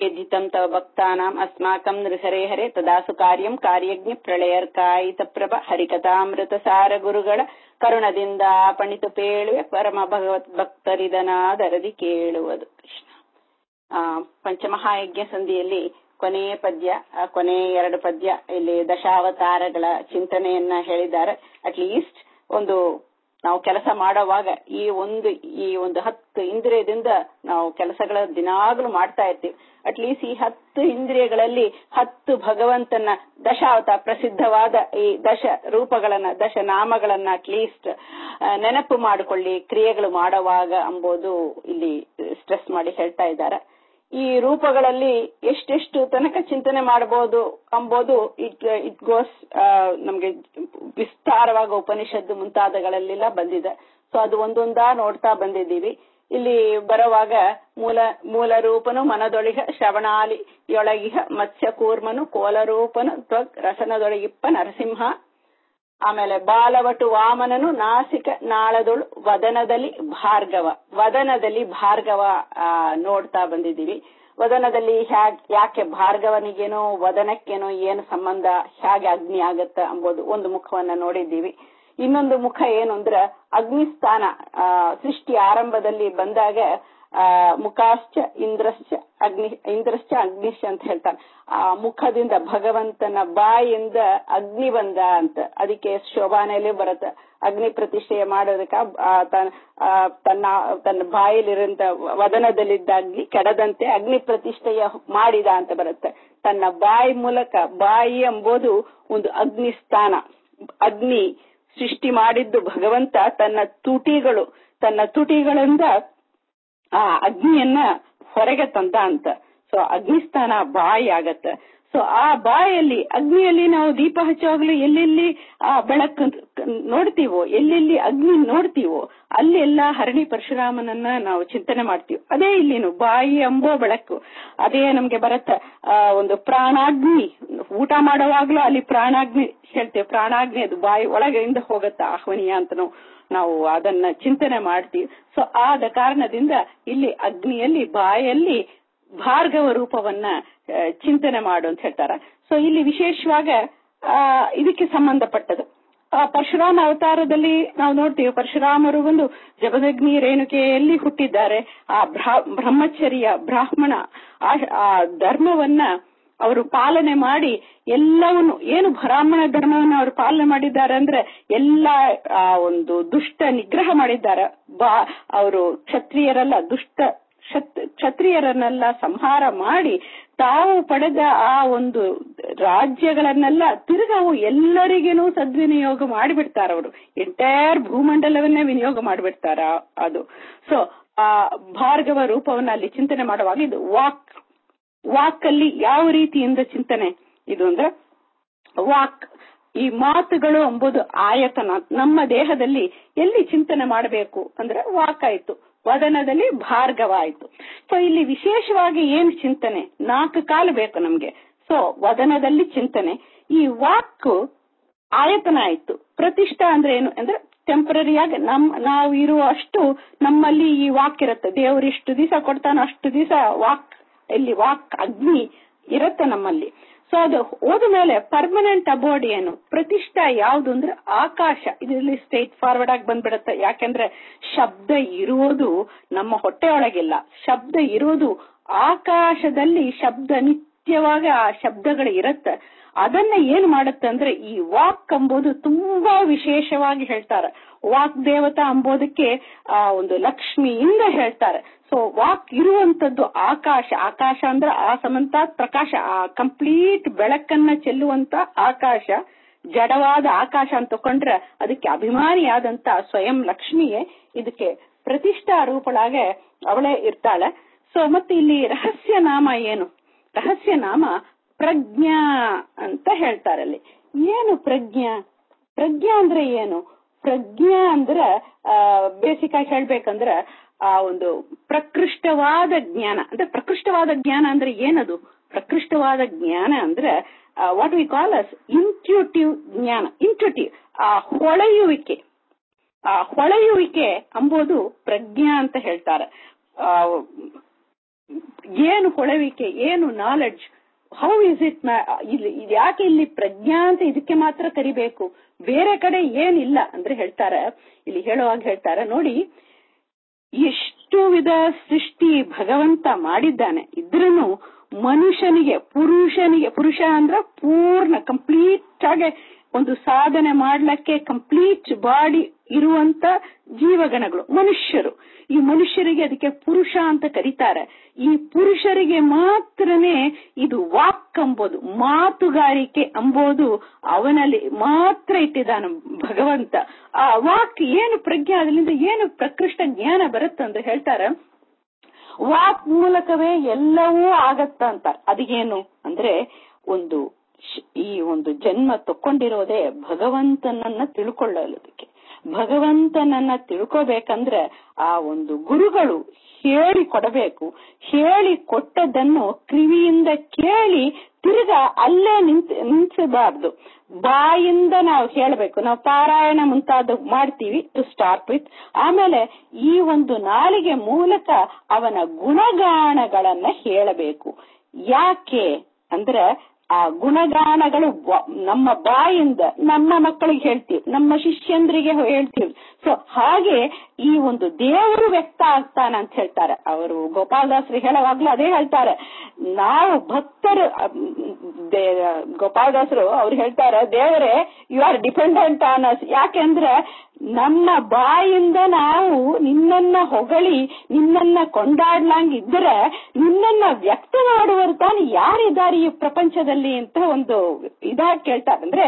यद्धितं तव भक्तानाम् अस्माकं नृहरे हरे तदासु कार्यಂ ಕಾರ್ಯಜ್ಞ ಪ್ರಳಯರ್ಕಾಯಿತ ಪ್ರಭ ಹರಿಕಥಾಮೃತಸಾರ ಗುರುಗಳ ಕರುಣದಿಂದ ಪಣಿತು ಪೇಳುವೆ ಪರಮ ಭಗವತ್ ಭಕ್ತರಿದನಾದರದಿ ಕೇಳುವುದು ಕೃಷ್ಣ ಆ ಪಂಚಮಹಾಯಜ್ಞ ಸಂಧಿಯಲ್ಲಿ ಕೊನೆಯ ಪದ್ಯ ಆ ಕೊನೆಯ ಎರಡು ಪದ್ಯ ಇಲ್ಲಿ ದಶಾವತಾರಗಳ ಚಿಂತನೆಯನ್ನ ಹೇಳಿದ್ದಾರೆ ಅಟ್ಲೀಸ್ಟ್ ಒಂದು ನಾವು ಕೆಲಸ ಮಾಡುವಾಗ ಈ ಒಂದು ಈ ಒಂದು ಹತ್ತು ಇಂದ್ರಿಯದಿಂದ ನಾವು ಕೆಲಸಗಳ ದಿನಾಗ್ಲೂ ಮಾಡ್ತಾ ಇರ್ತೀವಿ ಅಟ್ಲೀಸ್ಟ್ ಈ ಹತ್ತು ಇಂದ್ರಿಯಗಳಲ್ಲಿ ಹತ್ತು ಭಗವಂತನ ದಶಾವತಾರ ಪ್ರಸಿದ್ಧವಾದ ಈ ದಶ ರೂಪಗಳನ್ನ ದಶ ನಾಮಗಳನ್ನ ಅಟ್ಲೀಸ್ಟ್ ನೆನಪು ಮಾಡಿಕೊಳ್ಳಿ ಕ್ರಿಯೆಗಳು ಮಾಡುವಾಗ ಎಂಬುದು ಇಲ್ಲಿ ಸ್ಟ್ರೆಸ್ ಮಾಡಿ ಹೇಳ್ತಾ ಇದ್ದಾರೆ ಈ ರೂಪಗಳಲ್ಲಿ ಎಷ್ಟೆಷ್ಟು ತನಕ ಚಿಂತನೆ ಮಾಡಬಹುದು ಅಂಬೋದು ಇಟ್ ಇಟ್ ಗೋಸ್ ನಮ್ಗೆ ವಿಸ್ತಾರವಾಗಿ ಉಪನಿಷತ್ತು ಮುಂತಾದಗಳಲ್ಲೆಲ್ಲ ಬಂದಿದೆ ಸೊ ಅದು ಒಂದೊಂದಾ ನೋಡ್ತಾ ಬಂದಿದ್ದೀವಿ ಇಲ್ಲಿ ಬರುವಾಗ ಮೂಲ ಮೂಲ ರೂಪನು ಮನದೊಳಿಗ ಶ್ರವಣಾಲಿಯೊಳಗಿಹ ಮತ್ಸ್ಯ ಕೂರ್ಮನು ಕೋಲರೂಪನು ತ್ವಗ್ ರಸನದೊಳಗಿಪ್ಪ ನರಸಿಂಹ ಆಮೇಲೆ ಬಾಲವಟು ವಾಮನನು ನಾಸಿಕ ನಾಳದೊಳು ವದನದಲ್ಲಿ ಭಾರ್ಗವ ವದನದಲ್ಲಿ ಭಾರ್ಗವ ನೋಡ್ತಾ ಬಂದಿದ್ದೀವಿ ವದನದಲ್ಲಿ ಹ್ಯಾಗ್ ಯಾಕೆ ಭಾರ್ಗವನಿಗೇನೋ ವದನಕ್ಕೇನೋ ಏನು ಸಂಬಂಧ ಹೇಗೆ ಅಗ್ನಿ ಆಗತ್ತ ಎಂಬುದು ಒಂದು ಮುಖವನ್ನ ನೋಡಿದ್ದೀವಿ ಇನ್ನೊಂದು ಮುಖ ಏನು ಅಂದ್ರ ಅಗ್ನಿಸ್ಥಾನ ಸೃಷ್ಟಿ ಆರಂಭದಲ್ಲಿ ಬಂದಾಗ ಆ ಮುಖಾಶ್ಚ ಇಂದ್ರಶ್ಚ ಅಗ್ನಿ ಇಂದ್ರಶ್ಚ ಅಗ್ನಿಶ್ಚ ಅಂತ ಹೇಳ್ತಾನೆ ಆ ಮುಖದಿಂದ ಭಗವಂತನ ಬಾಯಿಂದ ಅಗ್ನಿ ಬಂದ ಅಂತ ಅದಕ್ಕೆ ಶೋಭಾನೆಯಲ್ಲಿ ಬರುತ್ತೆ ಅಗ್ನಿ ಪ್ರತಿಷ್ಠೆಯ ಮಾಡೋದಕ್ಕ ತನ್ನ ತನ್ನ ಬಾಯಲ್ಲಿರಂತ ವದನದಲ್ಲಿದ್ದ ಅಗ್ನಿ ಕೆಡದಂತೆ ಅಗ್ನಿ ಪ್ರತಿಷ್ಠೆಯ ಮಾಡಿದ ಅಂತ ಬರುತ್ತೆ ತನ್ನ ಬಾಯಿ ಮೂಲಕ ಬಾಯಿ ಎಂಬುದು ಒಂದು ಅಗ್ನಿ ಸ್ಥಾನ ಅಗ್ನಿ ಸೃಷ್ಟಿ ಮಾಡಿದ್ದು ಭಗವಂತ ತನ್ನ ತುಟಿಗಳು ತನ್ನ ತುಟಿಗಳಿಂದ ಆ ಅಗ್ನಿಯನ್ನ ಹೊರಗೆ ತಂದ ಅಂತ ಸೊ ಅಗ್ನಿಸ್ಥಾನ ಬಾಯಿ ಆಗತ್ತ ಸೊ ಆ ಬಾಯಲ್ಲಿ ಅಗ್ನಿಯಲ್ಲಿ ನಾವು ದೀಪ ಹಚ್ಚುವಾಗಲೂ ಎಲ್ಲೆಲ್ಲಿ ಆ ಬೆಳಕು ನೋಡ್ತೀವೋ ಎಲ್ಲೆಲ್ಲಿ ಅಗ್ನಿ ನೋಡ್ತೀವೋ ಅಲ್ಲೆಲ್ಲ ಹರಣಿ ಪರಶುರಾಮನನ್ನ ನಾವು ಚಿಂತನೆ ಮಾಡ್ತೀವಿ ಅದೇ ಇಲ್ಲಿನು ಬಾಯಿ ಎಂಬೋ ಬೆಳಕು ಅದೇ ನಮ್ಗೆ ಬರತ್ತ ಆ ಒಂದು ಪ್ರಾಣಾಗ್ನಿ ಊಟ ಮಾಡುವಾಗ್ಲೂ ಅಲ್ಲಿ ಪ್ರಾಣಾಗ್ನಿ ಹೇಳ್ತೇವೆ ಪ್ರಾಣಾಗ್ನಿ ಅದು ಬಾಯಿ ಒಳಗಿಂದ ಹೋಗತ್ತ ಆಹ್ವನೀಯ ಅಂತ ನಾವು ನಾವು ಅದನ್ನ ಚಿಂತನೆ ಮಾಡ್ತೀವಿ ಸೊ ಆದ ಕಾರಣದಿಂದ ಇಲ್ಲಿ ಅಗ್ನಿಯಲ್ಲಿ ಬಾಯಲ್ಲಿ ಭಾರ್ಗವ ರೂಪವನ್ನ ಚಿಂತನೆ ಮಾಡು ಅಂತ ಹೇಳ್ತಾರ ಸೊ ಇಲ್ಲಿ ವಿಶೇಷವಾಗ ಆ ಇದಕ್ಕೆ ಸಂಬಂಧಪಟ್ಟದು ಆ ಪರಶುರಾಮ ಅವತಾರದಲ್ಲಿ ನಾವು ನೋಡ್ತೀವಿ ಪರಶುರಾಮರು ಒಂದು ಜಪದಗ್ನಿ ರೇಣುಕೆಯಲ್ಲಿ ಹುಟ್ಟಿದ್ದಾರೆ ಆ ಬ್ರಹ್ಮಚರ್ಯ ಬ್ರಾಹ್ಮಣ ಆ ಧರ್ಮವನ್ನ ಅವರು ಪಾಲನೆ ಮಾಡಿ ಎಲ್ಲವನ್ನು ಏನು ಬ್ರಾಹ್ಮಣ ಧರ್ಮವನ್ನು ಅವರು ಪಾಲನೆ ಮಾಡಿದ್ದಾರೆ ಅಂದ್ರೆ ಎಲ್ಲ ಆ ಒಂದು ದುಷ್ಟ ನಿಗ್ರಹ ಮಾಡಿದ್ದಾರೆ ಬಾ ಅವರು ಕ್ಷತ್ರಿಯರಲ್ಲ ದುಷ್ಟ ಕ್ಷತ್ರಿಯರನ್ನೆಲ್ಲ ಸಂಹಾರ ಮಾಡಿ ತಾವು ಪಡೆದ ಆ ಒಂದು ರಾಜ್ಯಗಳನ್ನೆಲ್ಲ ತಿರುಗಾವು ಎಲ್ಲರಿಗೇನು ಸದ್ವಿನಿಯೋಗ ಮಾಡಿಬಿಡ್ತಾರ ಅವರು ಎಂಟೈರ್ ಭೂಮಂಡಲವನ್ನೇ ವಿನಿಯೋಗ ಮಾಡಿಬಿಡ್ತಾರ ಅದು ಸೊ ಆ ಭಾರ್ಗವ ರೂಪವನ್ನ ಅಲ್ಲಿ ಚಿಂತನೆ ಮಾಡುವಾಗ ಇದು ವಾಕ್ ವಾಕ್ ಅಲ್ಲಿ ಯಾವ ರೀತಿಯಿಂದ ಚಿಂತನೆ ಇದು ಅಂದ್ರೆ ವಾಕ್ ಈ ಮಾತುಗಳು ಎಂಬುದು ಆಯತನ ನಮ್ಮ ದೇಹದಲ್ಲಿ ಎಲ್ಲಿ ಚಿಂತನೆ ಮಾಡಬೇಕು ಅಂದ್ರೆ ವಾಕ್ ಆಯ್ತು ವದನದಲ್ಲಿ ಭಾರ್ಗವ ಆಯ್ತು ಸೊ ಇಲ್ಲಿ ವಿಶೇಷವಾಗಿ ಏನ್ ಚಿಂತನೆ ನಾಲ್ಕು ಕಾಲು ಬೇಕು ನಮ್ಗೆ ಸೊ ವದನದಲ್ಲಿ ಚಿಂತನೆ ಈ ವಾಕ್ ಆಯತನ ಆಯ್ತು ಪ್ರತಿಷ್ಠಾ ಅಂದ್ರೆ ಏನು ಅಂದ್ರೆ ಟೆಂಪರರಿಯಾಗಿ ನಮ್ ನಾವು ಇರುವ ಅಷ್ಟು ನಮ್ಮಲ್ಲಿ ಈ ವಾಕ್ ಇರುತ್ತೆ ದೇವರು ಇಷ್ಟು ದಿವಸ ಕೊಡ್ತಾನೋ ಅಷ್ಟು ದಿವಸ ವಾಕ್ ಇಲ್ಲಿ ವಾಕ್ ಅಗ್ನಿ ಇರುತ್ತೆ ನಮ್ಮಲ್ಲಿ ಸೊ ಅದು ಹೋದ ಮೇಲೆ ಪರ್ಮನೆಂಟ್ ಅಬೋರ್ಡ್ ಏನು ಪ್ರತಿಷ್ಠಾ ಯಾವುದು ಅಂದ್ರೆ ಆಕಾಶ ಇದರಲ್ಲಿ ಸ್ಟ್ರೇಟ್ ಫಾರ್ವರ್ಡ್ ಆಗಿ ಬಂದ್ಬಿಡುತ್ತೆ ಯಾಕೆಂದ್ರೆ ಶಬ್ದ ಇರುವುದು ನಮ್ಮ ಹೊಟ್ಟೆಯೊಳಗಿಲ್ಲ ಶಬ್ದ ಇರುವುದು ಆಕಾಶದಲ್ಲಿ ಶಬ್ದ ನಿತ್ಯವಾಗಿ ಆ ಶಬ್ದಗಳು ಇರುತ್ತೆ ಅದನ್ನ ಏನ್ ಮಾಡುತ್ತೆ ಅಂದ್ರೆ ಈ ವಾಕ್ ಎಂಬುದು ತುಂಬಾ ವಿಶೇಷವಾಗಿ ಹೇಳ್ತಾರೆ ವಾಕ್ ದೇವತಾ ಅಂಬೋದಕ್ಕೆ ಆ ಒಂದು ಲಕ್ಷ್ಮಿಯಿಂದ ಹೇಳ್ತಾರೆ ಸೊ ವಾಕ್ ಇರುವಂತದ್ದು ಆಕಾಶ ಆಕಾಶ ಅಂದ್ರೆ ಆ ಸಮಂತ ಪ್ರಕಾಶ ಆ ಕಂಪ್ಲೀಟ್ ಬೆಳಕನ್ನ ಚೆಲ್ಲುವಂತ ಆಕಾಶ ಜಡವಾದ ಆಕಾಶ ಅಂತ ತಕೊಂಡ್ರೆ ಅದಕ್ಕೆ ಅಭಿಮಾನಿಯಾದಂತ ಸ್ವಯಂ ಲಕ್ಷ್ಮಿಯೇ ಇದಕ್ಕೆ ಪ್ರತಿಷ್ಠಾ ರೂಪಳಾಗೆ ಅವಳೇ ಇರ್ತಾಳೆ ಸೊ ಮತ್ತೆ ಇಲ್ಲಿ ರಹಸ್ಯ ನಾಮ ಏನು ರಹಸ್ಯ ನಾಮ ಪ್ರಜ್ಞಾ ಅಂತ ಹೇಳ್ತಾರಲ್ಲಿ ಏನು ಪ್ರಜ್ಞಾ ಪ್ರಜ್ಞಾ ಅಂದ್ರೆ ಏನು ಪ್ರಜ್ಞಾ ಅಂದ್ರೆ ಆ ಬೇಸಿಕ್ ಆಗಿ ಹೇಳ್ಬೇಕಂದ್ರ ಆ ಒಂದು ಪ್ರಕೃಷ್ಟವಾದ ಜ್ಞಾನ ಅಂದ್ರೆ ಪ್ರಕೃಷ್ಟವಾದ ಜ್ಞಾನ ಅಂದ್ರೆ ಏನದು ಪ್ರಕೃಷ್ಟವಾದ ಜ್ಞಾನ ಅಂದ್ರೆ what we call us intuitive ಜ್ಞಾನ ಇಂಟ್ಯೂಟಿವ್ ಆ ಹೊಳೆಯುವಿಕೆ ಆ ಹೊಳೆಯುವಿಕೆ ಅಂಬೋದು ಪ್ರಜ್ಞಾ ಅಂತ ಹೇಳ್ತಾರೆ ಏನು ಹೊಳವಿಕೆ ಏನು ನಾಲೆಡ್ಜ್ ಹೌ ಇಸ್ ಇಟ್ ಇಲ್ಲಿ ಯಾಕೆ ಇಲ್ಲಿ ಪ್ರಜ್ಞಾ ಅಂತ ಇದಕ್ಕೆ ಮಾತ್ರ ಕರಿಬೇಕು ಬೇರೆ ಕಡೆ ಏನಿಲ್ಲ ಅಂದ್ರೆ ಹೇಳ್ತಾರ ಇಲ್ಲಿ ಹೇಳುವಾಗ ಹೇಳ್ತಾರ ನೋಡಿ ಎಷ್ಟು ವಿಧ ಸೃಷ್ಟಿ ಭಗವಂತ ಮಾಡಿದ್ದಾನೆ ಇದ್ರೂ ಮನುಷ್ಯನಿಗೆ ಪುರುಷನಿಗೆ ಪುರುಷ ಅಂದ್ರ ಪೂರ್ಣ ಕಂಪ್ಲೀಟ್ ಆಗಿ ಒಂದು ಸಾಧನೆ ಮಾಡ್ಲಿಕ್ಕೆ ಕಂಪ್ಲೀಟ್ ಬಾಡಿ ಇರುವಂತ ಜೀವಗಣಗಳು ಮನುಷ್ಯರು ಈ ಮನುಷ್ಯರಿಗೆ ಅದಕ್ಕೆ ಪುರುಷ ಅಂತ ಕರೀತಾರೆ ಈ ಪುರುಷರಿಗೆ ಮಾತ್ರನೇ ಇದು ವಾಕ್ ಅಂಬೋದು ಮಾತುಗಾರಿಕೆ ಅಂಬೋದು ಅವನಲ್ಲಿ ಮಾತ್ರ ಇಟ್ಟಿದ್ದಾನ ಭಗವಂತ ಆ ವಾಕ್ ಏನು ಪ್ರಜ್ಞೆ ಅದರಿಂದ ಏನು ಪ್ರಕೃಷ್ಟ ಜ್ಞಾನ ಬರುತ್ತಂದ್ರೆ ಹೇಳ್ತಾರ ವಾಕ್ ಮೂಲಕವೇ ಎಲ್ಲವೂ ಆಗತ್ತ ಅಂತ ಅದೇನು ಅಂದ್ರೆ ಒಂದು ಈ ಒಂದು ಜನ್ಮ ತಕೊಂಡಿರೋದೇ ಭಗವಂತನನ್ನ ತಿಳ್ಕೊಳ್ಳೋದಕ್ಕೆ ಭಗವಂತನನ್ನ ತಿಳ್ಕೋಬೇಕಂದ್ರೆ ಆ ಒಂದು ಗುರುಗಳು ಹೇಳಿ ಕೊಡಬೇಕು ಹೇಳಿ ಕೊಟ್ಟದನ್ನು ಕಿವಿಯಿಂದ ಕೇಳಿ ತಿರ್ಗಾ ಅಲ್ಲೇ ನಿಂತ ನಿಂಚಬಾರ್ದು ಬಾಯಿಂದ ನಾವು ಹೇಳಬೇಕು ನಾವು ಪಾರಾಯಣ ಮುಂತಾದ ಮಾಡ್ತೀವಿ ಟು ಸ್ಟಾರ್ಟ್ ವಿತ್ ಆಮೇಲೆ ಈ ಒಂದು ನಾಲಿಗೆ ಮೂಲಕ ಅವನ ಗುಣಗಾಣಗಳನ್ನ ಹೇಳಬೇಕು ಯಾಕೆ ಅಂದ್ರೆ ಆ ಗುಣಗಾನಗಳು ನಮ್ಮ ಬಾಯಿಂದ ನಮ್ಮ ಮಕ್ಕಳಿಗೆ ಹೇಳ್ತೀವಿ ನಮ್ಮ ಶಿಷ್ಯಂದ್ರಿಗೆ ಹೇಳ್ತೀವಿ ಸೊ ಹಾಗೆ ಈ ಒಂದು ದೇವರು ವ್ಯಕ್ತ ಆಗ್ತಾನ ಅಂತ ಹೇಳ್ತಾರೆ ಅವರು ಗೋಪಾಲದಾಸರು ಹೇಳುವಾಗ್ಲೂ ಅದೇ ಹೇಳ್ತಾರೆ ನಾವು ಭಕ್ತರು ಗೋಪಾಲದಾಸರು ಅವ್ರು ಹೇಳ್ತಾರೆ ದೇವರೇ you are dependent on us ಯಾಕೆಂದ್ರೆ ನಮ್ಮ ಬಾಯಿಂದ ನಾವು ನಿನ್ನನ್ನ ಹೊಗಳಿ ನಿನ್ನನ್ನ ಕೊಂಡಾಡ್ಲಂಗಿದ್ರೆ ನಿನ್ನನ್ನ ವ್ಯಕ್ತ ಮಾಡುವರು ತಾನು ಯಾರಿದ್ದಾರೆ ಈ ಪ್ರಪಂಚದಲ್ಲಿ ಅಂತ ಒಂದು ಇದಾಗಿ ಕೇಳ್ತಾರೆ ಅಂದ್ರೆ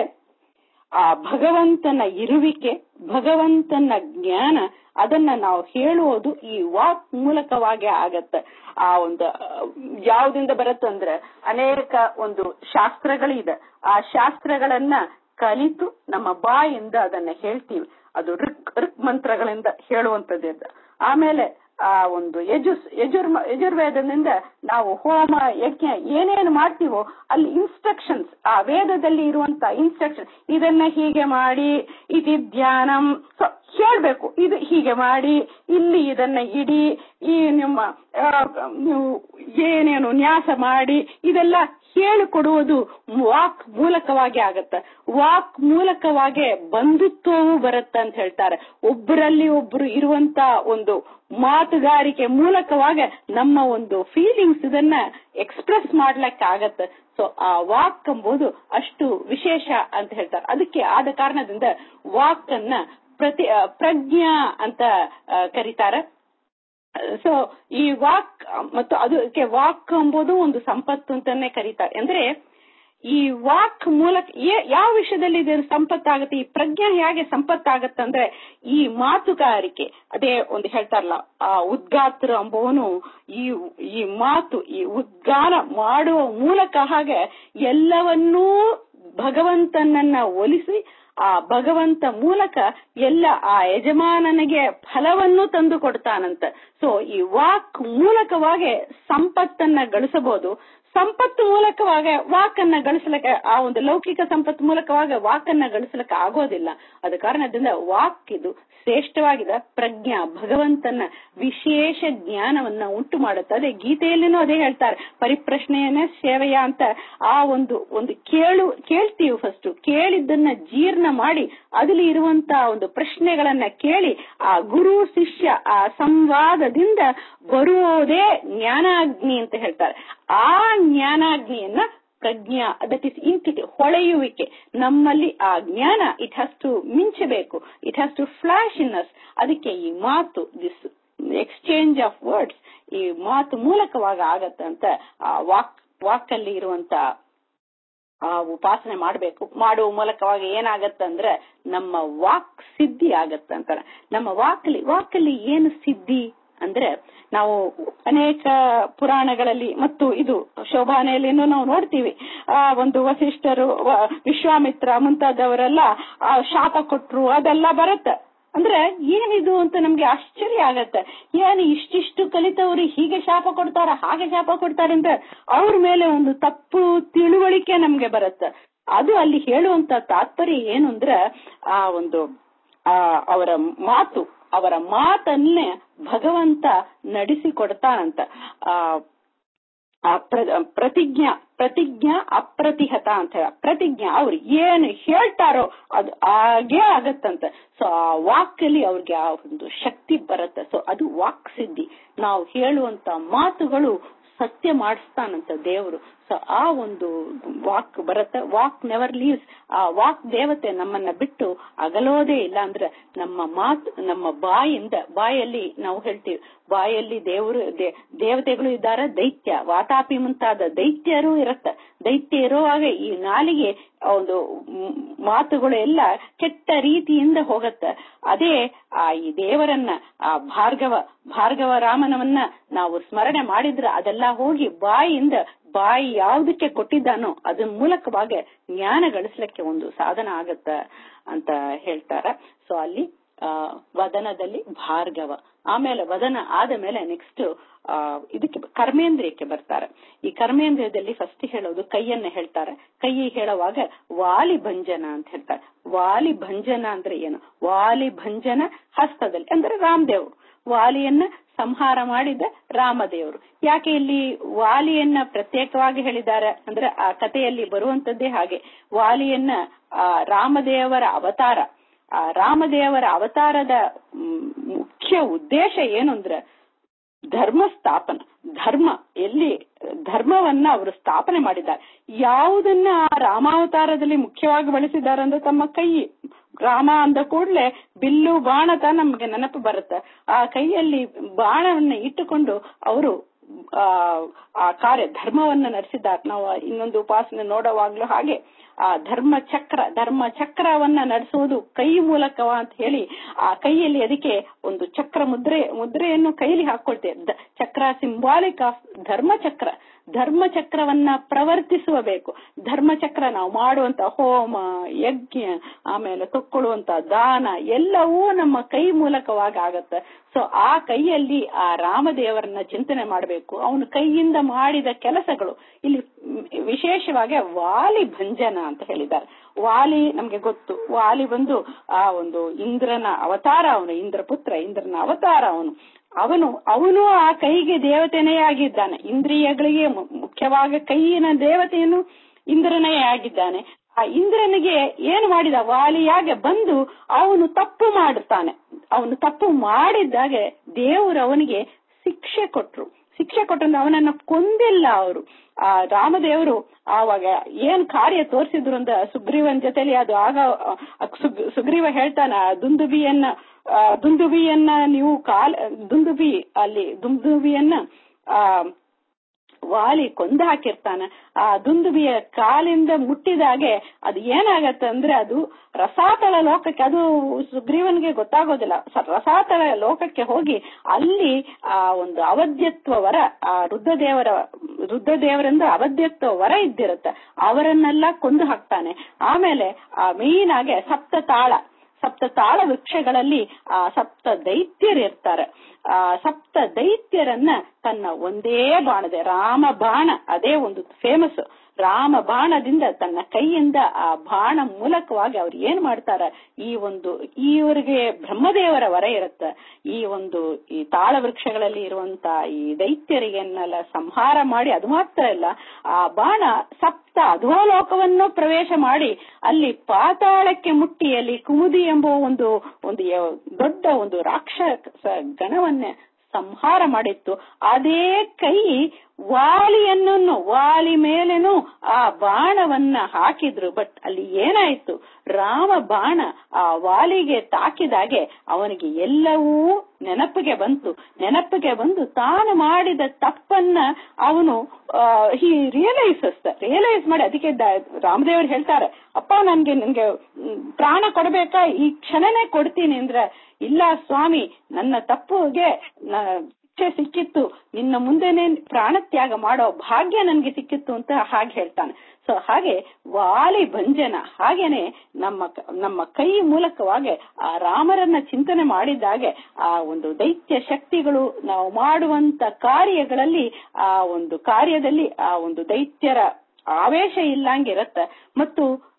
ಆ ಭಗವಂತನ ಇರುವಿಕೆ ಭಗವಂತನ ಜ್ಞಾನ ಅದನ್ನ ನಾವು ಹೇಳುವುದು ಈ ವಾಕ್ ಮೂಲಕವಾಗಿ ಆಗತ್ತೆ ಆ ಒಂದು ಯಾವ್ದಿಂದ ಬರುತ್ತಂದ್ರೆ ಅನೇಕ ಒಂದು ಶಾಸ್ತ್ರಗಳಿದೆ ಆ ಶಾಸ್ತ್ರಗಳನ್ನ ಕಲಿತು ನಮ್ಮ ಬಾಯಿಂದ ಅದನ್ನ ಹೇಳ್ತೀವಿ ಅದು ಋಕ್ ಋಕ್ ಮಂತ್ರಗಳಿಂದ ಹೇಳುವಂತದ್ದು ಆಮೇಲೆ ಆ ಒಂದು ಯಜುಸ್ ಯಜುರ್ ಯಜುರ್ವೇದದಿಂದ ನಾವು ಹೋಮ ಯಜ್ಞ ಏನೇನು ಮಾಡ್ತೀವೋ ಅಲ್ಲಿ ಇನ್ಸ್ಟ್ರಕ್ಷನ್ಸ್ ಆ ವೇದದಲ್ಲಿ ಇರುವಂತ ಇನ್ಸ್ಟ್ರಕ್ಷನ್ ಇದನ್ನ ಹೀಗೆ ಮಾಡಿ ಇದು ಧ್ಯಾನಂ ಹೇಳ್ಬೇಕು ಇದು ಹೀಗೆ ಮಾಡಿ ಇಲ್ಲಿ ಇದನ್ನ ಇಡಿ ಈ ನಿಮ್ಮ ನೀವು ಏನೇನು ನ್ಯಾಸ ಮಾಡಿ ಇದೆಲ್ಲ ಹೇಳಿಕೊಡುವುದು ವಾಕ್ ಮೂಲಕವಾಗಿ ಆಗತ್ತೆ ವಾಕ್ ಮೂಲಕವಾಗಿ ಬಂಧುತ್ವವೂ ಬರುತ್ತೆ ಅಂತ ಹೇಳ್ತಾರೆ ಒಬ್ಬರಲ್ಲಿ ಒಬ್ರು ಇರುವಂತ ಒಂದು ಮಾತುಗಾರಿಕೆ ಮೂಲಕವಾಗಿ ನಮ್ಮ ಒಂದು ಫೀಲಿಂಗ್ಸ್ ಇದನ್ನ ಎಕ್ಸ್ಪ್ರೆಸ್ ಮಾಡ್ಲಿಕ್ಕೆ ಆಗತ್ತೆ ಸೊ ಆ ವಾಕ್ ಎಂಬುದು ಅಷ್ಟು ವಿಶೇಷ ಅಂತ ಹೇಳ್ತಾರೆ ಅದಕ್ಕೆ ಆದ ಕಾರಣದಿಂದ ವಾಕ್ ಅನ್ನ ಪ್ರತಿ ಪ್ರಜ್ಞಾ ಅಂತ ಕರೀತಾರೆ ಸೊ ಈ ವಾಕ್ ಮತ್ತು ಅದಕ್ಕೆ ವಾಕ್ ಎಂಬುದು ಒಂದು ಸಂಪತ್ತು ಅಂತಾನೆ ಕರೀತಾರೆ ಅಂದ್ರೆ ಈ ವಾಕ್ ಮೂಲಕ ಯಾವ ವಿಷಯದಲ್ಲಿ ಇದು ಸಂಪತ್ತಾಗುತ್ತೆ ಈ ಪ್ರಜ್ಞೆ ಹೇಗೆ ಸಂಪತ್ತಾಗತ್ತಂದ್ರೆ ಈ ಮಾತುಗಾರಿಕೆ ಅದೇ ಒಂದು ಹೇಳ್ತಾರಲ್ಲ ಆ ಉದ್ಗಾತ್ರ ಅಂಬವನು ಈ ಈ ಮಾತು ಈ ಉದ್ಗಾನ ಮಾಡುವ ಮೂಲಕ ಹಾಗೆ ಎಲ್ಲವನ್ನೂ ಭಗವಂತನನ್ನ ಒಲಿಸಿ ಆ ಭಗವಂತ ಮೂಲಕ ಎಲ್ಲ ಆ ಯಜಮಾನನಿಗೆ ಫಲವನ್ನು ತಂದು ಕೊಡ್ತಾನಂತ ಸೊ ಈ ವಾಕ್ ಮೂಲಕವಾಗಿ ಸಂಪತ್ತನ್ನ ಗಳಿಸಬಹುದು ಸಂಪತ್ತು ಮೂಲಕವಾಗ ವಾಕನ್ನ ಗಳಿಸಲಿಕ್ಕೆ ಆ ಒಂದು ಲೌಕಿಕ ಸಂಪತ್ತು ಮೂಲಕವಾಗ ವಾಕನ್ನ ಗಳಿಸಲಿಕ್ಕೆ ಆಗೋದಿಲ್ಲ ಅದ ಕಾರಣದಿಂದ ವಾಕ್ ಇದು ಶ್ರೇಷ್ಠವಾಗಿದೆ ಪ್ರಜ್ಞಾ ಭಗವಂತನ ವಿಶೇಷ ಜ್ಞಾನವನ್ನ ಉಂಟು ಮಾಡುತ್ತೆ ಅದೇ ಗೀತೆಯಲ್ಲಿನೂ ಅದೇ ಹೇಳ್ತಾರೆ ಪರಿಪ್ರಶ್ನೆಯನ್ನ ಸೇವೆಯ ಅಂತ ಆ ಒಂದು ಒಂದು ಕೇಳು ಕೇಳ್ತೀವಿ ಫಸ್ಟ್ ಕೇಳಿದ್ದನ್ನ ಜೀರ್ಣ ಮಾಡಿ ಅದಲ್ಲಿ ಇರುವಂತ ಒಂದು ಪ್ರಶ್ನೆಗಳನ್ನ ಕೇಳಿ ಆ ಗುರು ಶಿಷ್ಯ ಆ ಸಂವಾದದಿಂದ ಬರುವುದೇ ಜ್ಞಾನಾಗ್ನಿ ಅಂತ ಹೇಳ್ತಾರೆ ಆ ಜ್ಞಾನಾಗ್ನಿಯನ್ನ ಪ್ರಜ್ಞಾ ದಟ್ ಇಸ್ ಇಂಟಿಟಿ ಹೊಳೆಯುವಿಕೆ ನಮ್ಮಲ್ಲಿ ಆ ಜ್ಞಾನ ಇಟ್ ಹ್ಯಾಸ್ ಟು ಮಿಂಚಬೇಕು it has to flash in us ಅದಕ್ಕೆ ಈ ಮಾತು ದಿಸ್ ಎಕ್ಸ್ಚೇಂಜ್ ಆಫ್ ವರ್ಡ್ಸ್ ಈ ಮಾತು ಮೂಲಕವಾಗಿ ಆಗತ್ತಂತ ಆ ವಾಕ್ ವಾಕಲ್ಲಿ ಇರುವಂತ ಆ ಉಪಾಸನೆ ಮಾಡಬೇಕು ಮಾಡುವ ಮೂಲಕವಾಗಿ ಏನಾಗತ್ತಂದ್ರೆ ನಮ್ಮ ವಾಕ್ ಸಿದ್ಧಿ ಆಗತ್ತಂತಾರೆ ನಮ್ಮ ವಾಕಲ್ಲಿ ವಾಕಲ್ಲಿ ಏನು ಸಿದ್ಧಿ ಅಂದ್ರೆ ನಾವು ಅನೇಕ ಪುರಾಣಗಳಲ್ಲಿ ಮತ್ತು ಇದು ಶೋಭಾನೆಯಲ್ಲಿನೂ ನಾವು ನೋಡ್ತೀವಿ ಆ ಒಂದು ವಸಿಷ್ಠರು ವಿಶ್ವಾಮಿತ್ರ ಮುಂತಾದವರೆಲ್ಲ ಆ ಶಾಪ ಕೊಟ್ರು ಅದೆಲ್ಲ ಬರುತ್ತೆ ಅಂದ್ರೆ ಏನಿದು ಅಂತ ನಮ್ಗೆ ಆಶ್ಚರ್ಯ ಆಗತ್ತೆ ಏನು ಇಷ್ಟಿಷ್ಟು ಕಲಿತವ್ರು ಹೀಗೆ ಶಾಪ ಕೊಡ್ತಾರ ಹಾಗೆ ಶಾಪ ಕೊಡ್ತಾರೆ ಅಂದ್ರೆ ಅವ್ರ ಮೇಲೆ ಒಂದು ತಪ್ಪು ತಿಳುವಳಿಕೆ ನಮ್ಗೆ ಬರುತ್ತೆ ಅದು ಅಲ್ಲಿ ಹೇಳುವಂತ ತಾತ್ಪರ್ಯ ಏನು ಅಂದ್ರೆ ಆ ಒಂದು ಆ ಅವರ ಮಾತು ಅವರ ಮಾತನ್ನೇ ಭಗವಂತ ನಡೆಸಿಕೊಡ್ತಾನಂತ ಆ ಆ ಪ್ರ- ಪ್ರತಿಜ್ಞಾ ಪ್ರತಿಜ್ಞಾ ಅಪ್ರತಿಹತ ಅಂತ ಹೇಳ ಪ್ರತಿಜ್ಞಾ ಅವ್ರು ಏನು ಹೇಳ್ತಾರೋ ಅದು ಹಾಗೇ ಆಗತ್ತಂತ ಸೊ ಆ ವಾಕಲ್ಲಿ ಅವ್ರಿಗೆ ಆ ಒಂದು ಶಕ್ತಿ ಬರುತ್ತೆ ಸೊ ಅದು ವಾಕ್ ಸಿದ್ಧಿ ನಾವು ಹೇಳುವಂತ ಮಾತುಗಳು ಸತ್ಯ ಮಾಡಿಸ್ತಾನಂತ ದೇವರು ಸೊ ಆ ಒಂದು ವಾಕ್ ಬರುತ್ತೆ ವಾಕ್ ನೆವರ್ ಲೀವ್ಸ್ ಆ ವಾಕ್ ದೇವತೆ ನಮ್ಮನ್ನ ಬಿಟ್ಟು ಅಗಲೋದೇ ಇಲ್ಲ ಅಂದ್ರೆ ನಮ್ಮ ಮಾತು ನಮ್ಮ ಬಾಯಿಂದ ಬಾಯಲ್ಲಿ ನಾವು ಹೇಳ್ತೀವಿ ಬಾಯಲ್ಲಿ ದೇವರು ದೇ- ದೇವತೆಗಳು ಇದ್ದಾರೆ ದೈತ್ಯ ವಾತಾಪಿ ಮುಂತಾದ ದೈತ್ಯರು ಇರತ್ತ ದೈತ್ಯ ಇರುವಾಗ ಈ ನಾಲಿಗೆ ಒಂದು ಮ್- ಮಾತುಗಳು ಎಲ್ಲ ಕೆಟ್ಟ ರೀತಿಯಿಂದ ಹೋಗತ್ತ ಅದೇ ಆ ಈ ದೇವರನ್ನ ಆ ಭಾರ್ಗವ ಭಾರ್ಗವ ರಾಮನವನ್ನ ನಾವು ಸ್ಮರಣೆ ಮಾಡಿದ್ರೆ ಅದೆಲ್ಲ ಹೋಗಿ ಬಾಯಿಯಿಂದ ಬಾಯಿ ಯಾವುದಕ್ಕೆ ಕೊಟ್ಟಿದ್ದಾನೋ ಅದ್ರ ಮೂಲಕವಾಗಿ ಜ್ಞಾನ ಗಳಿಸ್ಲಿಕ್ಕೆ ಒಂದು ಸಾಧನ ಆಗತ್ತ ಅಂತ ಹೇಳ್ತಾರ ಸೊ ಅಲ್ಲಿ ಆ ವದನದಲ್ಲಿ ಭಾರ್ಗವ ಆಮೇಲೆ ವದನ ಆದ ಮೇಲೆ ನೆಕ್ಸ್ಟ್ ಆ ಇದಕ್ಕೆ ಕರ್ಮೇಂದ್ರಿಯಕ್ಕೆ ಬರ್ತಾರೆ ಈ ಕರ್ಮೇಂದ್ರಿಯದಲ್ಲಿ ಫಸ್ಟ್ ಹೇಳೋದು ಕೈಯನ್ನ ಹೇಳ್ತಾರೆ ಕೈ ಹೇಳುವಾಗ ವಾಲಿ ಭಂಜನ ಅಂತ ಹೇಳ್ತಾರೆ ವಾಲಿ ಭಂಜನ ಅಂದ್ರೆ ಏನು ವಾಲಿ ಭಂಜನ ಹಸ್ತದಲ್ಲಿ ಅಂದ್ರೆ ರಾಮದೇವ್ ವಾಲಿಯನ್ನ ಸಂಹಾರ ಮಾಡಿದ ರಾಮದೇವರು ಯಾಕೆ ಇಲ್ಲಿ ವಾಲಿಯನ್ನ ಪ್ರತ್ಯೇಕವಾಗಿ ಹೇಳಿದ್ದಾರೆ ಅಂದ್ರೆ ಆ ಕಥೆಯಲ್ಲಿ ಬರುವಂತದ್ದೇ ಹಾಗೆ ವಾಲಿಯನ್ನ ಆ ರಾಮದೇವರ ಅವತಾರ ಆ ರಾಮದೇವರ ಅವತಾರದ ಮ್, ಮುಖ್ಯ ಉದ್ದೇಶ ಏನು ಅಂದ್ರೆ ಧರ್ಮ ಸ್ಥಾಪನ ಧರ್ಮ ಎಲ್ಲಿ ಧರ್ಮವನ್ನ ಅವರು ಸ್ಥಾಪನೆ ಮಾಡಿದ್ದಾರೆ ಯಾವುದನ್ನ ಆ ರಾಮಾವತಾರದಲ್ಲಿ ಮುಖ್ಯವಾಗಿ ಬಳಸಿದ್ದಾರೆ ಅಂದ್ರೆ ತಮ್ಮ ಕೈ ರಾಮ ಅಂದ ಕೂಡಲೇ ಬಿಲ್ಲು ಬಾಣತ ನಮಗೆ ನೆನಪು ಬರುತ್ತೆ ಆ ಕೈಯಲ್ಲಿ ಬಾಣವನ್ನ ಇಟ್ಟುಕೊಂಡು ಅವರು ಆ ಆ ಕಾರ್ಯ ಧರ್ಮವನ್ನ ನಡೆಸಿದ್ದಾರೆ ನಾವು ಇನ್ನೊಂದು ಉಪಾಸನೆ ನೋಡುವಾಗ್ಲೂ ಹಾಗೆ ಆ ಧರ್ಮ ಚಕ್ರ ಧರ್ಮ ಚಕ್ರವನ್ನ ನಡೆಸುವುದು ಕೈ ಮೂಲಕವ ಅಂತ ಹೇಳಿ ಆ ಕೈಯಲ್ಲಿ ಅದಕ್ಕೆ ಒಂದು ಚಕ್ರ ಮುದ್ರೆ ಮುದ್ರೆಯನ್ನು ಕೈಲಿ ಹಾಕೊಳ್ತೇವೆ ದ- ಚಕ್ರ ಸಿಂಬಾಲಿಕ್ ಆಫ್ ಧರ್ಮ ಚಕ್ರ ಧರ್ಮ ಚಕ್ರವನ್ನ ಪ್ರವರ್ತಿಸುವಬೇಕು ಧರ್ಮ ಚಕ್ರ ನಾವು ಮಾಡುವಂತ ಹೋಮ ಯಜ್ಞ ಆಮೇಲೆ ತಕ್ಕೊಳ್ಳುವಂತ ದಾನ ಎಲ್ಲವೂ ನಮ್ಮ ಕೈ ಮೂಲಕವಾಗಿ ಆಗತ್ತೆ ಸೊ ಆ ಕೈಯಲ್ಲಿ ಆ ರಾಮದೇವರನ್ನ ಚಿಂತನೆ ಮಾಡಬೇಕು ಅವನು ಕೈಯಿಂದ ಮಾಡಿದ ಕೆಲಸಗಳು ಇಲ್ಲಿ ಮ್, ವಿಶೇಷವಾಗಿ ವಾಲಿ ಭಂಜನ ಅಂತ ಹೇಳಿದ್ದಾರೆ ವಾಲಿ ನಮ್ಗೆ ಗೊತ್ತು ವಾಲಿ ಬಂದು ಆ ಒಂದು ಇಂದ್ರನ ಅವತಾರ ಅವನು ಇಂದ್ರ ಪುತ್ರ ಇಂದ್ರನ ಅವತಾರ ಅವನು ಅವನು ಅವನು ಆ ಕೈಗೆ ದೇವತೆನೇ ಆಗಿದ್ದಾನೆ ಇಂದ್ರಿಯಗಳಿಗೆ ಮು- ಮುಖ್ಯವಾಗಿ ಕೈಯಿನ ದೇವತೆಯನ್ನು ಇಂದ್ರನೇ ಆಗಿದ್ದಾನೆ ಆ ಇಂದ್ರನಿಗೆ ಏನು ಮಾಡಿದ ವಾಲಿಯಾಗೆ ಬಂದು ಅವನು ತಪ್ಪು ಮಾಡುತ್ತಾನೆ ಅವನು ತಪ್ಪು ಮಾಡಿದ್ದಾಗೆ ದೇವರು ಅವನಿಗೆ ಶಿಕ್ಷೆ ಕೊಟ್ರು ಶಿಕ್ಷೆ ಕೊಟ್ಟಂದ್ರೆ ಅವನನ್ನ ಕೊಂದಿಲ್ಲ ಅವರು ಆ ರಾಮದೇವರು ಆವಾಗ ಏನ್ ಕಾರ್ಯ ತೋರಿಸಿದ್ರು ಅಂತ ಸುಗ್ರೀವನ್ ಜೊತೆಲಿ ಅದು ಆಗ ಆ ಸುಗ್- ಸುಗ್ರೀವ ಹೇಳ್ತಾನ ಆ ದುಂದುಬಿಯನ್ನ ಆ ದುಂದುಬಿಯನ್ನ ನೀವು ಕಾಲ್ ದುಂದುಬಿ ಅಲ್ಲಿ ದುಂದುಬಿಯನ್ನ ಆ ವಾಲಿ ಕೊಂದ ಹಾಕಿರ್ತಾನ ಆ ದುಂದುಬಿಯ ಕಾಲಿಂದ ಮುಟ್ಟಿದಾಗೆ ಅದು ಏನಾಗತ್ತೆ ಅಂದ್ರೆ ಅದು ರಸಾತಳ ಲೋಕಕ್ಕೆ ಅದು ಸುಗ್ರೀವನ್ಗೆ ಗೊತ್ತಾಗೋದಿಲ್ಲ ಸ- ರಸಾತಳ ಲೋಕಕ್ಕೆ ಹೋಗಿ ಅಲ್ಲಿ ಆ ಒಂದು ಅವಧ್ಯತ್ವ ವರ ಆ ರುದ್ರದೇವರ ರುದ್ರದೇವರಿಂದ ಅವಧ್ಯತ್ವ ವರ ಇದ್ದಿರುತ್ತೆ ಅವರನ್ನೆಲ್ಲ ಕೊಂದು ಹಾಕ್ತಾನೆ ಆಮೇಲೆ ಆ ಮೇಯ್ನ್ ಆಗಿ ಸಪ್ತ ತಾಳ ಸಪ್ತ ತಾಳ ವೃಕ್ಷಗಳಲ್ಲಿ ಆ ಸಪ್ತ ದೈತ್ಯರಿರ್ತಾರೆ ಆ ಸಪ್ತ ದೈತ್ಯರನ್ನ ತನ್ನ ಒಂದೇ ಬಾಣದೆ ರಾಮ ಬಾಣ ಅದೇ ಒಂದು ಫೇಮಸ್ ರಾಮ ಬಾಣದಿಂದ ತನ್ನ ಕೈಯಿಂದ ಆ ಬಾಣ ಮೂಲಕವಾಗಿ ಅವ್ರು ಏನ್ ಮಾಡ್ತಾರ ಈ ಒಂದು ಇವರಿಗೆ ಬ್ರಹ್ಮದೇವರ ವರ ಇರುತ್ತೆ ಈ ಒಂದು ಈ ತಾಳ ವೃಕ್ಷಗಳಲ್ಲಿ ಇರುವಂತ ಈ ದೈತ್ಯರಿಗೆನ್ನೆಲ್ಲ ಸಂಹಾರ ಮಾಡಿ ಅದು ಮಾತ್ರ ಇಲ್ಲ ಆ ಬಾಣ ಸಪ್ತ ಅಧೋಲೋಕವನ್ನು ಪ್ರವೇಶ ಮಾಡಿ ಅಲ್ಲಿ ಪಾತಾಳಕ್ಕೆ ಮುಟ್ಟಿ ಅಲ್ಲಿ ಕುಮುದಿ ಎಂಬ ಒಂದು ಒಂದು ಯ- ದೊಡ್ಡ ಒಂದು ರಾಕ್ಷಸ ಗಣವನ್ನೇ ಸಂಹಾರ ಮಾಡಿತ್ತು ಅದೇ ಕೈ ವಾಲಿಯನ್ನು ವಾಲಿ ಮೇಲೇನು ಆ ಬಾಣವನ್ನ ಹಾಕಿದ್ರು ಬಟ್ ಅಲ್ಲಿ ಏನಾಯ್ತು ರಾಮ ಬಾಣ ಆ ವಾಲಿಗೆ ತಾಕಿದಾಗೆ ಅವನಿಗೆ ಎಲ್ಲವೂ ನೆನಪಿಗೆ ಬಂತು ನೆನಪಿಗೆ ಬಂದು ತಾನು ಮಾಡಿದ ತಪ್ಪನ್ನ ಅವನು ಹಿ ರಿಯಲೈಸಸ್ ರಿಯಲೈಸ್ ಮಾಡಿ ಅದಕ್ಕೆ ದ- ರಾಮದೇವರು ಹೇಳ್ತಾರೆ ಅಪ್ಪ ನನ್ಗೆ ನನ್ಗೆ ಮ್, ಪ್ರಾಣ ಕೊಡ್ಬೇಕಾ ಈ ಕ್ಷಣನೇ ಕೊಡ್ತೀನಿ ಅಂದ್ರೆ ಇಲ್ಲ ಸ್ವಾಮಿ ನನ್ನ ತಪ್ಪುಗೆ ನ- ಶಿಕ್ಷೆ ಸಿಕ್ಕಿತ್ತು ನಿನ್ನ ಮುಂದೆನೆ ಪ್ರಾಣತ್ಯಾಗ ಮಾಡೋ ಭಾಗ್ಯ ನನ್ಗೆ ಸಿಕ್ಕಿತ್ತು ಅಂತ ಹಾಗೆ ಹೇಳ್ತಾನೆ ಸೊ ಹಾಗೆ ವಾಲಿ ಭಂಜನ ಹಾಗೇನೆ ನಮ್ಮ ಕ- ನಮ್ಮ ಕೈ ಮೂಲಕವಾಗಿ ಆ ರಾಮರನ್ನ ಚಿಂತನೆ ಮಾಡಿದಾಗೆ ಆ ಒಂದು ದೈತ್ಯ ಶಕ್ತಿಗಳು ನಾವು ಮಾಡುವಂತ ಕಾರ್ಯಗಳಲ್ಲಿ ಆ ಒಂದು ಕಾರ್ಯದಲ್ಲಿ ಆ ಒಂದು ದೈತ್ಯರ ಆವೇಶ ಇಲ್ಲಂಗಿರತ್ತ ಮತ್ತು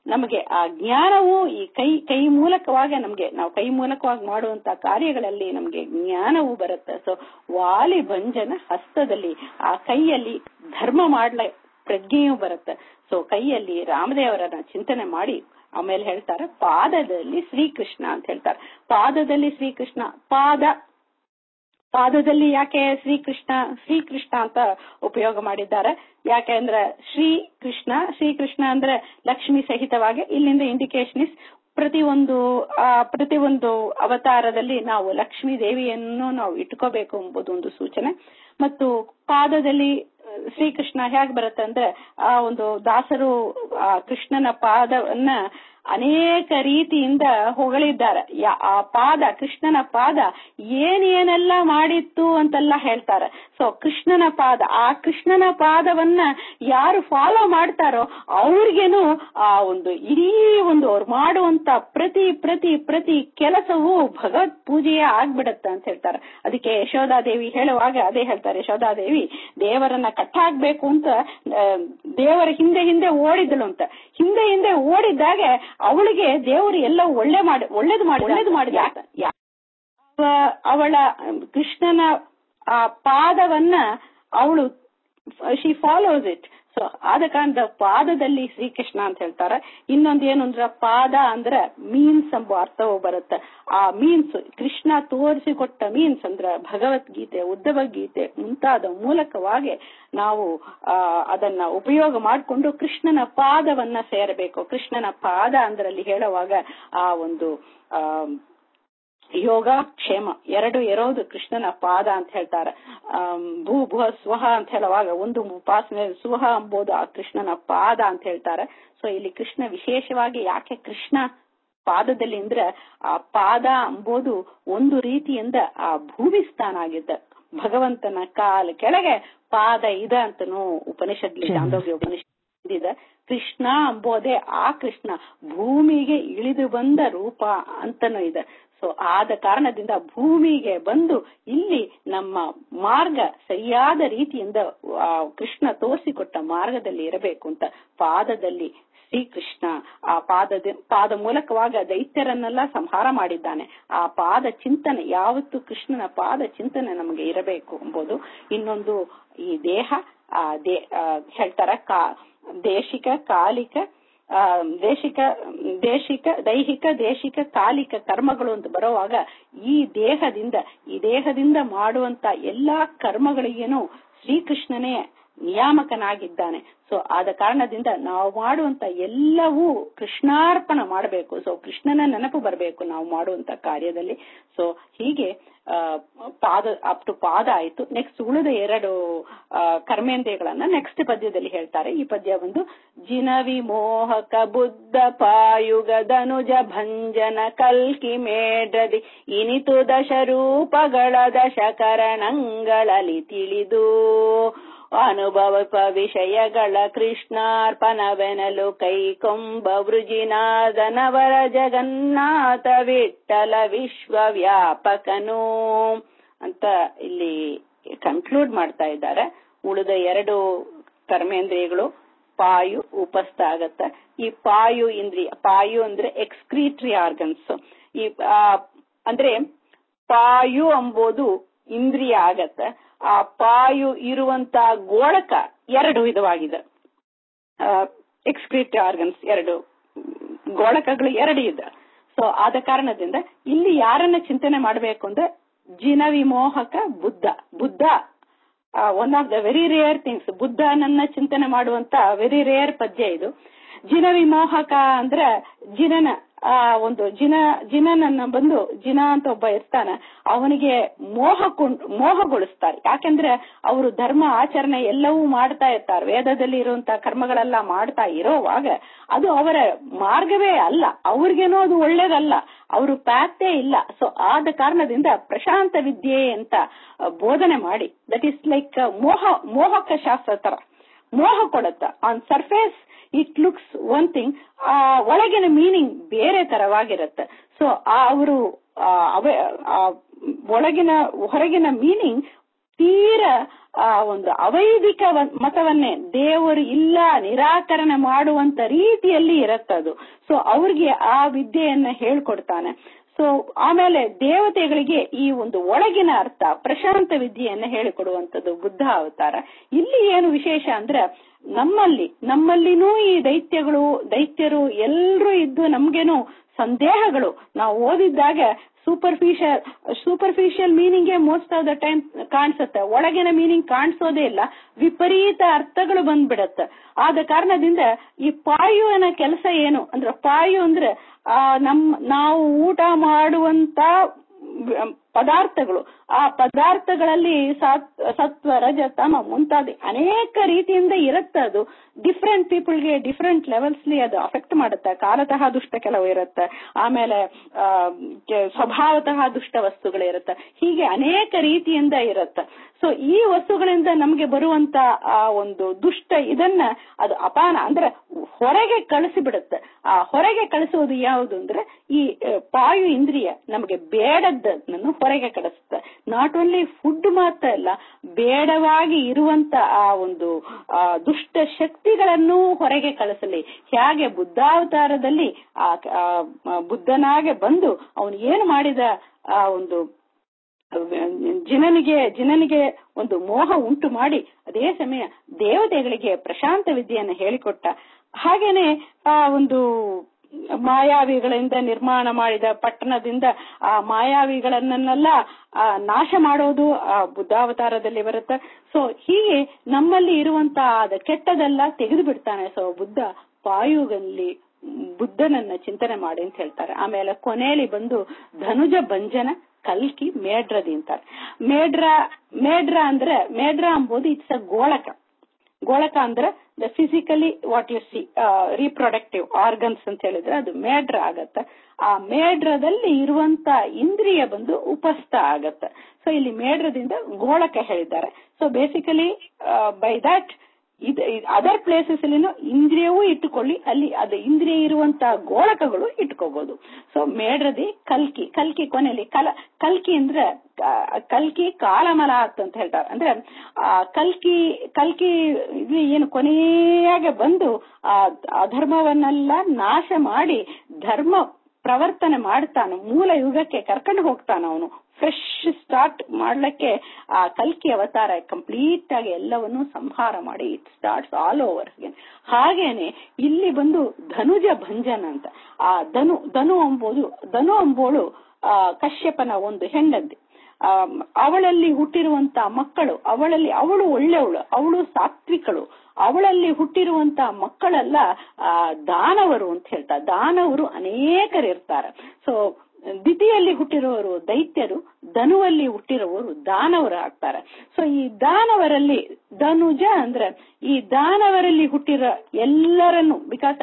ನಮಗೆ ಆ ಜ್ಞಾನವು ಈ ಕೈ ಕೈ ಮೂಲಕವಾಗಿ ನಮಗೆ ನಾವು ಕೈ ಮೂಲಕವಾಗಿ ಮಾಡುವಂತ ಕಾರ್ಯಗಳಲ್ಲಿ ನಮಗೆ ಜ್ಞಾನವು ಬರುತ್ತೆ ಸೊ ವಾಲಿ ಭಂಜನ ಹಸ್ತದಲ್ಲಿ ಆ ಕೈಯಲ್ಲಿ ಧರ್ಮ ಮಾಡ್ಲ ಪ್ರಜ್ಞೆಯೂ ಬರುತ್ತೆ ಸೊ ಕೈಯಲ್ಲಿ ರಾಮದೇವರನ್ನ ಚಿಂತನೆ ಮಾಡಿ ಆಮೇಲೆ ಹೇಳ್ತಾರೆ ಪಾದದಲ್ಲಿ ಶ್ರೀಕೃಷ್ಣ ಅಂತ ಹೇಳ್ತಾರೆ ಪಾದದಲ್ಲಿ ಶ್ರೀಕೃಷ್ಣ ಪಾದ ಪಾದದಲ್ಲಿ ಯಾಕೆ ಶ್ರೀಕೃಷ್ಣ ಶ್ರೀಕೃಷ್ಣ ಅಂತ ಉಪಯೋಗ ಮಾಡಿದ್ದಾರೆ ಯಾಕೆ ಅಂದ್ರೆ ಶ್ರೀ ಕೃಷ್ಣ ಶ್ರೀಕೃಷ್ಣ ಅಂದ್ರೆ ಲಕ್ಷ್ಮಿ ಸಹಿತವಾಗಿ ಇಲ್ಲಿಂದ ಇಂಡಿಕೇಶನ್ ಇಸ್ ಪ್ರತಿಯೊಂದು ಆ ಪ್ರತಿಯೊಂದು ಅವತಾರದಲ್ಲಿ ನಾವು ಲಕ್ಷ್ಮೀ ದೇವಿಯನ್ನು ನಾವು ಇಟ್ಕೋಬೇಕು ಎಂಬುದು ಒಂದು ಸೂಚನೆ ಮತ್ತು ಪಾದದಲ್ಲಿ ಶ್ರೀಕೃಷ್ಣ ಹೇಗ್ ಬರುತ್ತೆ ಅಂದ್ರೆ ಆ ಒಂದು ದಾಸರು ಆ ಕೃಷ್ಣನ ಪಾದವನ್ನ ಅನೇಕ ರೀತಿಯಿಂದ ಹೊಗಳಿದ್ದಾರೆ ಆ ಪಾದ ಕೃಷ್ಣನ ಪಾದ ಏನೇನೆಲ್ಲ ಮಾಡಿತ್ತು ಅಂತೆಲ್ಲ ಹೇಳ್ತಾರೆ ಸೊ ಕೃಷ್ಣನ ಪಾದ ಆ ಕೃಷ್ಣನ ಪಾದವನ್ನ ಯಾರು ಫಾಲೋ ಮಾಡ್ತಾರೋ ಅವ್ರಿಗೇನು ಆ ಒಂದು ಇಡೀ ಒಂದು ಅವ್ರು ಮಾಡುವಂತ ಪ್ರತಿ ಪ್ರತಿ ಪ್ರತಿ ಕೆಲಸವೂ ಭಗವತ್ ಪೂಜೆಯೇ ಆಗ್ಬಿಡತ್ತೆ ಅಂತ ಹೇಳ್ತಾರೆ ಅದಕ್ಕೆ ಯಶೋಧಾದೇವಿ ಹೇಳುವಾಗ ಅದೇ ಹೇಳ್ತಾರೆ ಯಶೋಧಾದೇವಿ ದೇವರನ್ನ ಕಟ್ಟಾಕ್ಬೇಕು ಅಂತ ದೇವರ ಹಿಂದೆ ಹಿಂದೆ ಓಡಿದಳು ಅಂತ ಹಿಂದೆ ಹಿಂದೆ ಓಡಿದ್ದಾಗೆ ಅವಳಿಗೆ ದೇವರು ಎಲ್ಲ ಒಳ್ಳೆ ಮಾಡಿ ಒಳ್ಳೇದು ಮಾಡಿ ಒಳ್ಳೇದು ಮಾಡಿದ ಅವಳ ಕೃಷ್ಣನ ಆ ಪಾದವನ್ನ ಅವಳು ಶಿ ಫಾಲೋಸ್ ಇಟ್ ಸೊ ಆದ ಕಾರಣದ ಪಾದದಲ್ಲಿ ಶ್ರೀಕೃಷ್ಣ ಅಂತ ಹೇಳ್ತಾರೆ ಇನ್ನೊಂದು ಏನು ಅಂದ್ರೆ ಪಾದ ಅಂದ್ರೆ ಮೀನ್ಸ್ ಎಂಬ ಅರ್ಥವು ಬರುತ್ತೆ ಆ ಮೀನ್ಸ್ ಕೃಷ್ಣ ತೋರಿಸಿಕೊಟ್ಟ ಮೀನ್ಸ್ ಅಂದ್ರೆ ಭಗವದ್ಗೀತೆ ಉದ್ದವ ಗೀತೆ ಮುಂತಾದ ಮೂಲಕವಾಗಿ ನಾವು ಆ ಅದನ್ನ ಉಪಯೋಗ ಮಾಡಿಕೊಂಡು ಕೃಷ್ಣನ ಪಾದವನ್ನ ಸೇರಬೇಕು ಕೃಷ್ಣನ ಪಾದ ಅಂದ್ರಲ್ಲಿ ಹೇಳುವಾಗ ಆ ಒಂದು ಆ ಯೋಗ ಕ್ಷೇಮ ಎರಡು ಇರೋದು ಕೃಷ್ಣನ ಪಾದ ಅಂತ ಹೇಳ್ತಾರೆ ಭೂ ಭುವ ಸ್ವಹ ಅಂತ ಹೇಳುವಾಗ ಒಂದು ಉಪಾಸನೆ ಸುಹ ಎಂಬುದು ಆ ಕೃಷ್ಣನ ಪಾದ ಅಂತ ಹೇಳ್ತಾರೆ ಸೊ ಇಲ್ಲಿ ಕೃಷ್ಣ ವಿಶೇಷವಾಗಿ ಯಾಕೆ ಕೃಷ್ಣ ಪಾದದಲ್ಲಿ ಅಂದ್ರೆ ಆ ಪಾದ ಎಂಬುದು ಒಂದು ರೀತಿಯಿಂದ ಆ ಭೂಮಿ ಸ್ಥಾನ ಆಗಿದ್ದ ಭಗವಂತನ ಕಾಲ ಕೆಳಗೆ ಪಾದ ಇದೆ ಅಂತನೂ ಉಪನಿಷತ್ ಚಾಂದೋಗ್ಯ ಉಪನಿಷತ್ ಇದೆ ಕೃಷ್ಣ ಎಂಬುದೇ ಆ ಕೃಷ್ಣ ಭೂಮಿಗೆ ಇಳಿದು ಬಂದ ರೂಪ ಅಂತನೂ ಇದೆ ಸೊ ಆದ ಕಾರಣದಿಂದ ಭೂಮಿಗೆ ಬಂದು ಇಲ್ಲಿ ನಮ್ಮ ಮಾರ್ಗ ಸರಿಯಾದ ರೀತಿಯಿಂದ ಕೃಷ್ಣ ತೋರಿಸಿಕೊಟ್ಟ ಮಾರ್ಗದಲ್ಲಿ ಇರಬೇಕು ಅಂತ ಪಾದದಲ್ಲಿ ಶ್ರೀಕೃಷ್ಣ ಆ ಪಾದದ ಪಾದ ಮೂಲಕವಾಗ ದೈತ್ಯರನ್ನೆಲ್ಲ ಸಂಹಾರ ಮಾಡಿದ್ದಾನೆ ಆ ಪಾದ ಚಿಂತನೆ ಯಾವತ್ತು ಕೃಷ್ಣನ ಪಾದ ಚಿಂತನೆ ನಮಗೆ ಇರಬೇಕು ಎಂಬುದು ಇನ್ನೊಂದು ಈ ದೇಹ ಆ ದೇ ಹೇಳ್ತಾರ ಕಾ ದೇಶಿಕ ಕಾಲಿಕ ಆ ದೇಶಿಕ ದೇಶಿಕ ದೈಹಿಕ ದೇಶಿಕ ಕಾಲಿಕ ಕರ್ಮಗಳು ಅಂತ ಬರುವಾಗ ಈ ದೇಹದಿಂದ ಈ ದೇಹದಿಂದ ಮಾಡುವಂತ ಎಲ್ಲಾ ಕರ್ಮಗಳಿಗೇನು ಶ್ರೀಕೃಷ್ಣನೇ ನಿಯಾಮಕನಾಗಿದ್ದಾನೆ ಸೊ ಆದ ಕಾರಣದಿಂದ ನಾವು ಮಾಡುವಂತ ಎಲ್ಲವೂ ಕೃಷ್ಣಾರ್ಪಣ ಮಾಡಬೇಕು ಸೊ ಕೃಷ್ಣನ ನೆನಪು ಬರಬೇಕು ನಾವು ಮಾಡುವಂತ ಕಾರ್ಯದಲ್ಲಿ ಸೊ ಹೀಗೆ ಪಾದ ಅಪ್ ಟು ಪಾದ ಆಯ್ತು ನೆಕ್ಸ್ಟ್ ಉಳಿದ ಎರಡು ಕರ್ಮೇಂದ್ರಿಯಗಳನ್ನ ನೆಕ್ಸ್ಟ್ ಪದ್ಯದಲ್ಲಿ ಹೇಳ್ತಾರೆ ಈ ಪದ್ಯ ಒಂದು ಜಿನವಿ ಮೋಹಕ ಬುದ್ಧ ಪಾಯುಗದನುಜ ಭಂಜನ ಕಲ್ಕಿ ಮೇಡ್ರದಿ ಇನಿತು ದಶ ರೂಪಗಳ ದಶ ಕರಣಗಳಲ್ಲಿ ತಿಳಿದು ಅನುಭವ ವಿಷಯಗಳ ಕೃಷ್ಣಾರ್ಪಣವೆನಲು ಕೈಕೊಂಬ ವೃಜಿನಾದನವರ ಜಗನ್ನಾಥ ವಿಠಲ ವಿಶ್ವವ್ಯಾಪಕನು ಅಂತ ಇಲ್ಲಿ ಕನ್ಕ್ಲೂಡ್ ಮಾಡ್ತಾ ಇದ್ದಾರೆ ಉಳಿದ ಎರಡು ಕರ್ಮೇಂದ್ರಿಯಗಳು ಪಾಯು ಉಪಸ್ಥ ಆಗತ್ತ ಈ ಪಾಯು ಇಂದ್ರಿಯ ಪಾಯು ಅಂದ್ರೆ ಎಕ್ಸ್ಕ್ರೀಟ್ರಿ ಆರ್ಗನ್ಸ್ ಈ ಅಂದ್ರೆ ಪಾಯು ಎಂಬುದು ಇಂದ್ರಿಯ ಆಗತ್ತ ಆ ಪಾಯು ಇರುವಂತ ಗೋಳಕ ಎರಡು ವಿಧವಾಗಿದೆ ಎಕ್ಸ್ಕ್ರೀಟ್ ಆರ್ಗನ್ಸ್ ಎರಡು ಗೋಳಕಗಳು ಎರಡು ಇದೆ ಸೊ ಆದ ಕಾರಣದಿಂದ ಇಲ್ಲಿ ಯಾರನ್ನ ಚಿಂತನೆ ಮಾಡಬೇಕು ಅಂದ್ರೆ ಜಿನವಿಮೋಹಕ Buddha Buddha one of the very rare things ಬುದ್ಧನನ್ನ ಚಿಂತನೆ ಮಾಡುವಂತ ವೆರಿ ರೇರ್ ಪದ್ಯ ಇದು ಜಿನ ವಿಮೋಹಕ ಅಂದ್ರೆ ಜಿನನ ಆ ಒಂದು ಜಿನ ಜಿನನನ್ನ ಬಂದು ಜಿನ ಅಂತ ಒಬ್ಬ ಇರ್ತಾನ ಅವನಿಗೆ ಮೋಹಕೊಂಡು ಮೋಹಗೊಳಿಸ್ತಾರೆ ಯಾಕೆಂದ್ರೆ ಅವರು ಧರ್ಮ ಆಚರಣೆ ಎಲ್ಲವೂ ಮಾಡ್ತಾ ಇರ್ತಾರೆ ವೇದದಲ್ಲಿ ಇರುವಂತ ಕರ್ಮಗಳೆಲ್ಲ ಮಾಡ್ತಾ ಇರೋವಾಗ ಅದು ಅವರ ಮಾರ್ಗವೇ ಅಲ್ಲ ಅವ್ರಿಗೇನೋ ಅದು ಒಳ್ಳೇದಲ್ಲ ಅವರು ಪ್ಯಾತ್ತೇ ಇಲ್ಲ ಸೊ ಆದ ಕಾರಣದಿಂದ ಪ್ರಶಾಂತ ವಿದ್ಯೆ ಅಂತ ಬೋಧನೆ ಮಾಡಿ ದಟ್ ಈಸ್ ಲೈಕ್ ಮೋಹ ಮೋಹಕ ಶಾಸ್ತ್ರ ತರ ಮೋಹ ಕೊಡುತ್ತ on surface it looks one thing ಆ ಒಳಗಿನ ಮೀನಿಂಗ್ ಬೇರೆ ತರವಾಗಿರುತ್ತೆ ಸೊ ಅವರು ಅವೇ ಒಳಗಿನ ಹೊರಗಿನ ಮೀನಿಂಗ್ ತೀರ ಆ ಒಂದು ಅವೈದಿಕ ವ- ಮತವನ್ನೇ ದೇವರು ಇಲ್ಲ ನಿರಾಕರಣೆ ಮಾಡುವಂತ ರೀತಿಯಲ್ಲಿ ಇರತ್ತದು ಸೊ ಅವ್ರಿಗೆ ಆ ವಿದ್ಯೆಯನ್ನ ಹೇಳ್ಕೊಡ್ತಾನೆ ಸೊ ಆಮೇಲೆ ದೇವತೆಗಳಿಗೆ ಈ ಒಂದು ಒಳಗಿನ ಅರ್ಥ ಪ್ರಶಾಂತ ವಿದ್ಯೆಯನ್ನ ಹೇಳಿಕೊಡುವಂತದ್ದು ಬುದ್ಧ ಅವತಾರ ಇಲ್ಲಿ ಏನು ವಿಶೇಷ ಅಂದ್ರೆ ನಮ್ಮಲ್ಲಿ ನಮ್ಮಲ್ಲಿನೂ ಈ ದೈತ್ಯಗಳು ದೈತ್ಯರು ಎಲ್ಲರೂ ಇದ್ದು ನಮ್ಗೇನು ಸಂದೇಹಗಳು ನಾವು ಓದಿದ್ದಾಗ superficial superficial meaning most of the time ಕಾಣಿಸುತ್ತೆ ಒಳಗಿನ ಮೀನಿಂಗ್ ಕಾಣಿಸೋದೇ ಇಲ್ಲ ವಿಪರೀತ ಅರ್ಥಗಳು ಬಂದ್ಬಿಡತ್ತೆ ಆದ ಕಾರಣದಿಂದ ಈ ಪಾಯುವಿನ ಕೆಲಸ ಏನು ಅಂದ್ರೆ ಪಾಯು ಅಂದ್ರೆ ಆ ನಮ್ ನಾವು ಊಟ ಮಾಡುವಂತ ಪದಾರ್ಥಗಳು ಆ ಪದಾರ್ಥಗಳಲ್ಲಿ ಸತ್- ಸತ್ವ ರಜ ತಮ ಮುಂತಾದ ಅನೇಕ ರೀತಿಯಿಂದ ಇರುತ್ತೆ ಅದು ಡಿಫ್ರೆಂಟ್ ಪೀಪಲ್ಗೆ ಡಿಫ್ರೆಂಟ್ ಲೆವೆಲ್ಸ್ಲಿ ಅದು ಅಫೆಕ್ಟ್ ಮಾಡುತ್ತೆ ಕಾಲತಃ ದುಷ್ಟ ಕೆಲವು ಇರುತ್ತೆ ಆಮೇಲೆ ಆ, ಕೆ- ಸ್ವಭಾವತಃ ದುಷ್ಟ ವಸ್ತುಗಳು ಇರುತ್ತೆ ಹೀಗೆ ಅನೇಕ ರೀತಿಯಿಂದ ಇರುತ್ತೆ ಸೊ ಈ ವಸ್ತುಗಳಿಂದ ನಮಗೆ ಬರುವಂತ ಆ ಒಂದು ದುಷ್ಟ ಇದನ್ನ ಅದು ಅಪಾನ ಅಂದ್ರೆ ಹೊರಗೆ ಕಳಿಸಿ ಬಿಡುತ್ತೆ ಆ ಹೊರಗೆ ಕಳಿಸುವುದು ಯಾವುದು ಅಂದ್ರೆ ಈ ಆ, ಪಾಯು ಇಂದ್ರಿಯ ನಮಗೆ ಬೇಡದ್ದನ್ನು ಹೊರಗೆ ಕಳಿಸುತ್ತೆ ನಾಟ್ ಓನ್ಲಿ ಫುಡ್ ಮಾತ್ರ ಅಲ್ಲ ಬೇಡವಾಗಿ ಇರುವಂತ ಆ ಒಂದು ಆ ದುಷ್ಟ ಶಕ್ತಿಗಳನ್ನು ಹೊರಗೆ ಕಳಿಸಲಿ ಹೇಗೆ ಬುದ್ಧಾವತಾರದಲ್ಲಿ ಆ ಆ, ಬುದ್ಧನಾಗೆ ಬಂದು ಅವನು ಏನು ಮಾಡಿದ ಆ ಒಂದು ಜಿನನಿಗೆ ಜಿನನಿಗೆ ಒಂದು ಮೋಹ ಉಂಟು ಮಾಡಿ ಅದೇ ಸಮಯ ದೇವತೆಗಳಿಗೆ ಪ್ರಶಾಂತ ವಿದ್ಯೆಯನ್ನು ಹೇಳಿಕೊಟ್ಟ ಹಾಗೇನೆ ಆ ಒಂದು ಮಾಯಾವಿಗಳಿಂದ ನಿರ್ಮಾಣ ಮಾಡಿದ ಪಟ್ಟಣದಿಂದ ಆ ಮಾಯಾವಿಗಳನ್ನೆಲ್ಲ ಆ ನಾಶ ಮಾಡೋದು ಆ ಬುದ್ಧಾವತಾರದಲ್ಲಿ ಬರುತ್ತೆ ಸೊ ಹೀಗೆ ನಮ್ಮಲ್ಲಿ ಇರುವಂತ ಅದ ಕೆಟ್ಟದೆಲ್ಲ ತೆಗೆದು ಬಿಡ್ತಾನೆ ಸೊ ಬುದ್ಧ ಪಾಯುಗಲ್ಲಿ ಬುದ್ಧನನ್ನ ಚಿಂತನೆ ಮಾಡಿ ಅಂತ ಹೇಳ್ತಾರೆ ಆಮೇಲೆ ಕೊನೆಯಲ್ಲಿ ಬಂದು ಧನುಜ ಭಂಜನ ಕಲ್ಕಿ ಮೇಡ್ರದಿ ಅಂತಾರೆ ಮೇಡ್ರ ಮೇಡ್ರ ಅಂದ್ರೆ ಮೇಡ್ರ ಎಂಬುದು ಇಟ್ಸ್ ಅ ಗೋಳಕ ಗೋಳಕ ಅಂದ್ರೆ the physically what you see reproductive organs ಅಂತ ಹೇಳಿದ್ರೆ ಅದು ಮೇಡ್ರ ಆಗತ್ತೆ ಆ ಮೇಡ್ರದಲ್ಲಿ ಇರುವಂತ ಇಂದ್ರಿಯ ಬಂದು ಉಪಸ್ಥ ಆಗತ್ತೆ ಸೊ ಇಲ್ಲಿ ಮೇಡ್ರದಿಂದ ಗೋಳಕ ಹೇಳಿದ್ದಾರೆ ಸೊ ಬೇಸಿಕಲಿ ಬೈ ದಟ್ ಇದು ಅದರ್ ಪ್ಲೇಸಸ್ ಅಲ್ಲಿನೂ ಇಂದ್ರಿಯವೂ ಇಟ್ಟುಕೊಳ್ಳಿ ಅಲ್ಲಿ ಅದು ಇಂದ್ರಿಯ ಇರುವಂತ ಗೋಳಕಗಳು ಇಟ್ಕೋಬಹುದು ಸೊ ಮೇಡ್ರದಿ ಕಲ್ಕಿ ಕಲ್ಕಿ ಕೊನೆಯಲ್ಲಿ ಕಲ ಕಲ್ಕಿ ಅಂದ್ರೆ ಆ, ಕಲ್ಕಿ ಕಾಲಮಲಾತ್ ಅಂತ ಹೇಳ್ತಾರೆ ಅಂದ್ರೆ ಆ ಕಲ್ಕಿ ಕಲ್ಕಿ ಇದು ಏನು ಕೊನೆಯಾಗೆ ಬಂದು ಆ ಅಧರ್ಮವನ್ನೆಲ್ಲ ನಾಶ ಮಾಡಿ ಧರ್ಮ ಪ್ರವರ್ತನೆ ಮಾಡ್ತಾನೆ ಮೂಲ ಯುಗಕ್ಕೆ ಕರ್ಕೊಂಡು ಹೋಗ್ತಾನ ಅವನು ಫ್ರೆಶ್ ಸ್ಟಾರ್ಟ್ ಮಾಡ್ಲಿಕ್ಕೆ ಆ ಕಲ್ಕಿ ಅವತಾರ ಕಂಪ್ಲೀಟ್ ಆಗಿ ಎಲ್ಲವನ್ನೂ ಸಂಹಾರ ಮಾಡಿ it starts all over again ಹಾಗೇನೆ ಇಲ್ಲಿ ಬಂದು ಧನುಜ ಭಂಜನ ಅಂತ ಆ ಧನು ಧನು ಎಂಬುದು ಧನು ಎಂಬೋಳು ಆ ಕಶ್ಯಪನ ಒಂದು ಹೆಂಡತಿ ಆ, ಅವಳಲ್ಲಿ ಹುಟ್ಟಿರುವಂತ ಮಕ್ಕಳು ಅವಳಲ್ಲಿ ಅವಳು ಒಳ್ಳೆಯವಳು ಅವಳು ಸಾತ್ವಿಕಳು ಅವಳಲ್ಲಿ ಹುಟ್ಟಿರುವಂತ ಮಕ್ಕಳೆಲ್ಲ ಆ ದಾನವರು ಅಂತ ಹೇಳ್ತಾರೆ ದಾನವರು ಅನೇಕರು ಇರ್ತಾರೆ ಸೊ ದಿತಿಯಲ್ಲಿ ಹುಟ್ಟಿರುವವರು ದೈತ್ಯರು ಧನುವಲ್ಲಿ ಹುಟ್ಟಿರುವವರು ದಾನವರು ಆಗ್ತಾರೆ ಸೊ ಈ ದಾನವರಲ್ಲಿ ಧನುಜ ಅಂದ್ರೆ ಈ ದಾನವರಲ್ಲಿ ಹುಟ್ಟಿರೋ ಎಲ್ಲರನ್ನು ಬಿಕಾಸ್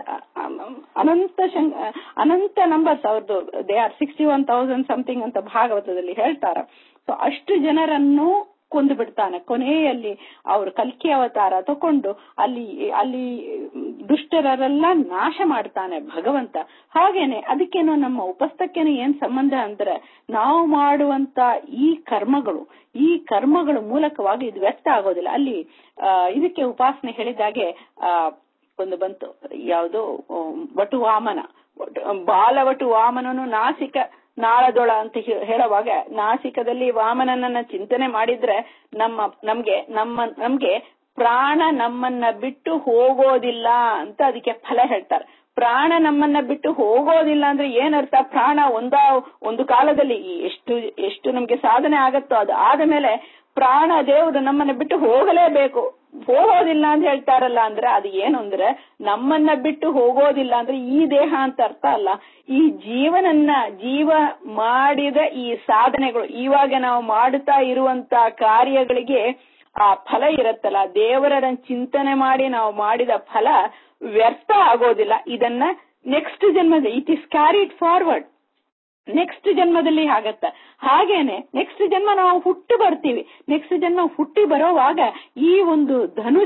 ಅನಂತ ಶಂ- ಅನಂತ ನಂಬರ್ಸ್ ಅವ್ರದ್ದು they are sixty one thousand something ಅಂತ ಭಾಗವತದಲ್ಲಿ ಹೇಳ್ತಾರ ಸೊ ಅಷ್ಟು ಜನರನ್ನು ಕೊಂದು ಬಿಡ್ತಾನೆ ಕೊನೆಯಲ್ಲಿ ಅವರು ಕಲ್ಕಿ ಅವತಾರ ತಕೊಂಡು ಅಲ್ಲಿ ಅಲ್ಲಿ ದುಷ್ಟರೆಲ್ಲ ನಾಶ ಮಾಡ್ತಾನೆ ಭಗವಂತ ಹಾಗೇನೆ ಅದಕ್ಕೇನೋ ನಮ್ಮ ಉಪಸ್ಥಕ್ಕೇನು ಏನ್ ಸಂಬಂಧ ಅಂದ್ರೆ ನಾವು ಮಾಡುವಂತ ಈ ಕರ್ಮಗಳು ಈ ಕರ್ಮಗಳ ಮೂಲಕವಾಗಿ ಇದು ವ್ಯಕ್ತ ಆಗೋದಿಲ್ಲ ಅಲ್ಲಿ ಆ, ಇದಕ್ಕೆ ಉಪಾಸನೆ ಹೇಳಿದಾಗೆ ಆ ಒಂದು ಬಂತು ಯಾವುದು ವಟು ವಾಮನ ವಟು- ಬಾಲವಟು ವಾಮನನು ನಾಸಿಕ ನಾಳದೊಳ ಅಂತ ಹೇ- ಹೇಳುವಾಗ ನಾಸಿಕದಲ್ಲಿ ವಾಮನನನ್ನ ಚಿಂತನೆ ಮಾಡಿದ್ರೆ ನಮ್ಮ ನಮ್ಗೆ ನಮ್ಮ ನಮ್ಗೆ ಪ್ರಾಣ ನಮ್ಮನ್ನ ಬಿಟ್ಟು ಹೋಗೋದಿಲ್ಲ ಅಂತ ಅದಕ್ಕೆ ಫಲ ಹೇಳ್ತಾರೆ ಪ್ರಾಣ ನಮ್ಮನ್ನ ಬಿಟ್ಟು ಹೋಗೋದಿಲ್ಲ ಅಂದ್ರೆ ಏನರ್ಥ ಪ್ರಾಣ ಒಂದ ಒಂದು ಕಾಲದಲ್ಲಿ ಈ ಎಷ್ಟು ಎಷ್ಟು ನಮ್ಗೆ ಸಾಧನೆ ಆಗತ್ತೋ ಅದು ಆದ ಮೇಲೆ ಪ್ರಾಣ ದೇವರು ನಮ್ಮನ್ನ ಬಿಟ್ಟು ಹೋಗಲೇಬೇಕು ಹೋಗೋದಿಲ್ಲ ಅಂತ ಹೇಳ್ತಾರಲ್ಲ ಅಂದ್ರೆ ಅದು ಏನು ಅಂದ್ರೆ ನಮ್ಮನ್ನ ಬಿಟ್ಟು ಹೋಗೋದಿಲ್ಲ ಅಂದ್ರೆ ಈ ದೇಹ ಅಂತ ಅರ್ಥ ಅಲ್ಲ ಈ ಜೀವನನ್ನ ಜೀವ ಮಾಡಿದ ಈ ಸಾಧನೆಗಳು ಇವಾಗ ನಾವು ಮಾಡುತ್ತಾ ಇರುವಂತ ಕಾರ್ಯಗಳಿಗೆ ಆ ಫಲ ಇರತ್ತಲ್ಲ ದೇವರ ಚಿಂತನೆ ಮಾಡಿ ನಾವು ಮಾಡಿದ ಫಲ ವ್ಯರ್ಥ ಆಗೋದಿಲ್ಲ ಇದನ್ನ ನೆಕ್ಸ್ಟ್ ಜನ್ಮದ it is carried forward next ಜನ್ಮದಲ್ಲಿ ಆಗತ್ತ ಹಾಗೇನೆ ನೆಕ್ಸ್ಟ್ ಜನ್ಮ ನಾವು ಹುಟ್ಟು ಬರ್ತೀವಿ ನೆಕ್ಸ್ಟ್ ಜನ್ಮ ಹುಟ್ಟಿ ಬರೋವಾಗ ಈ ಒಂದು ಧನುಜ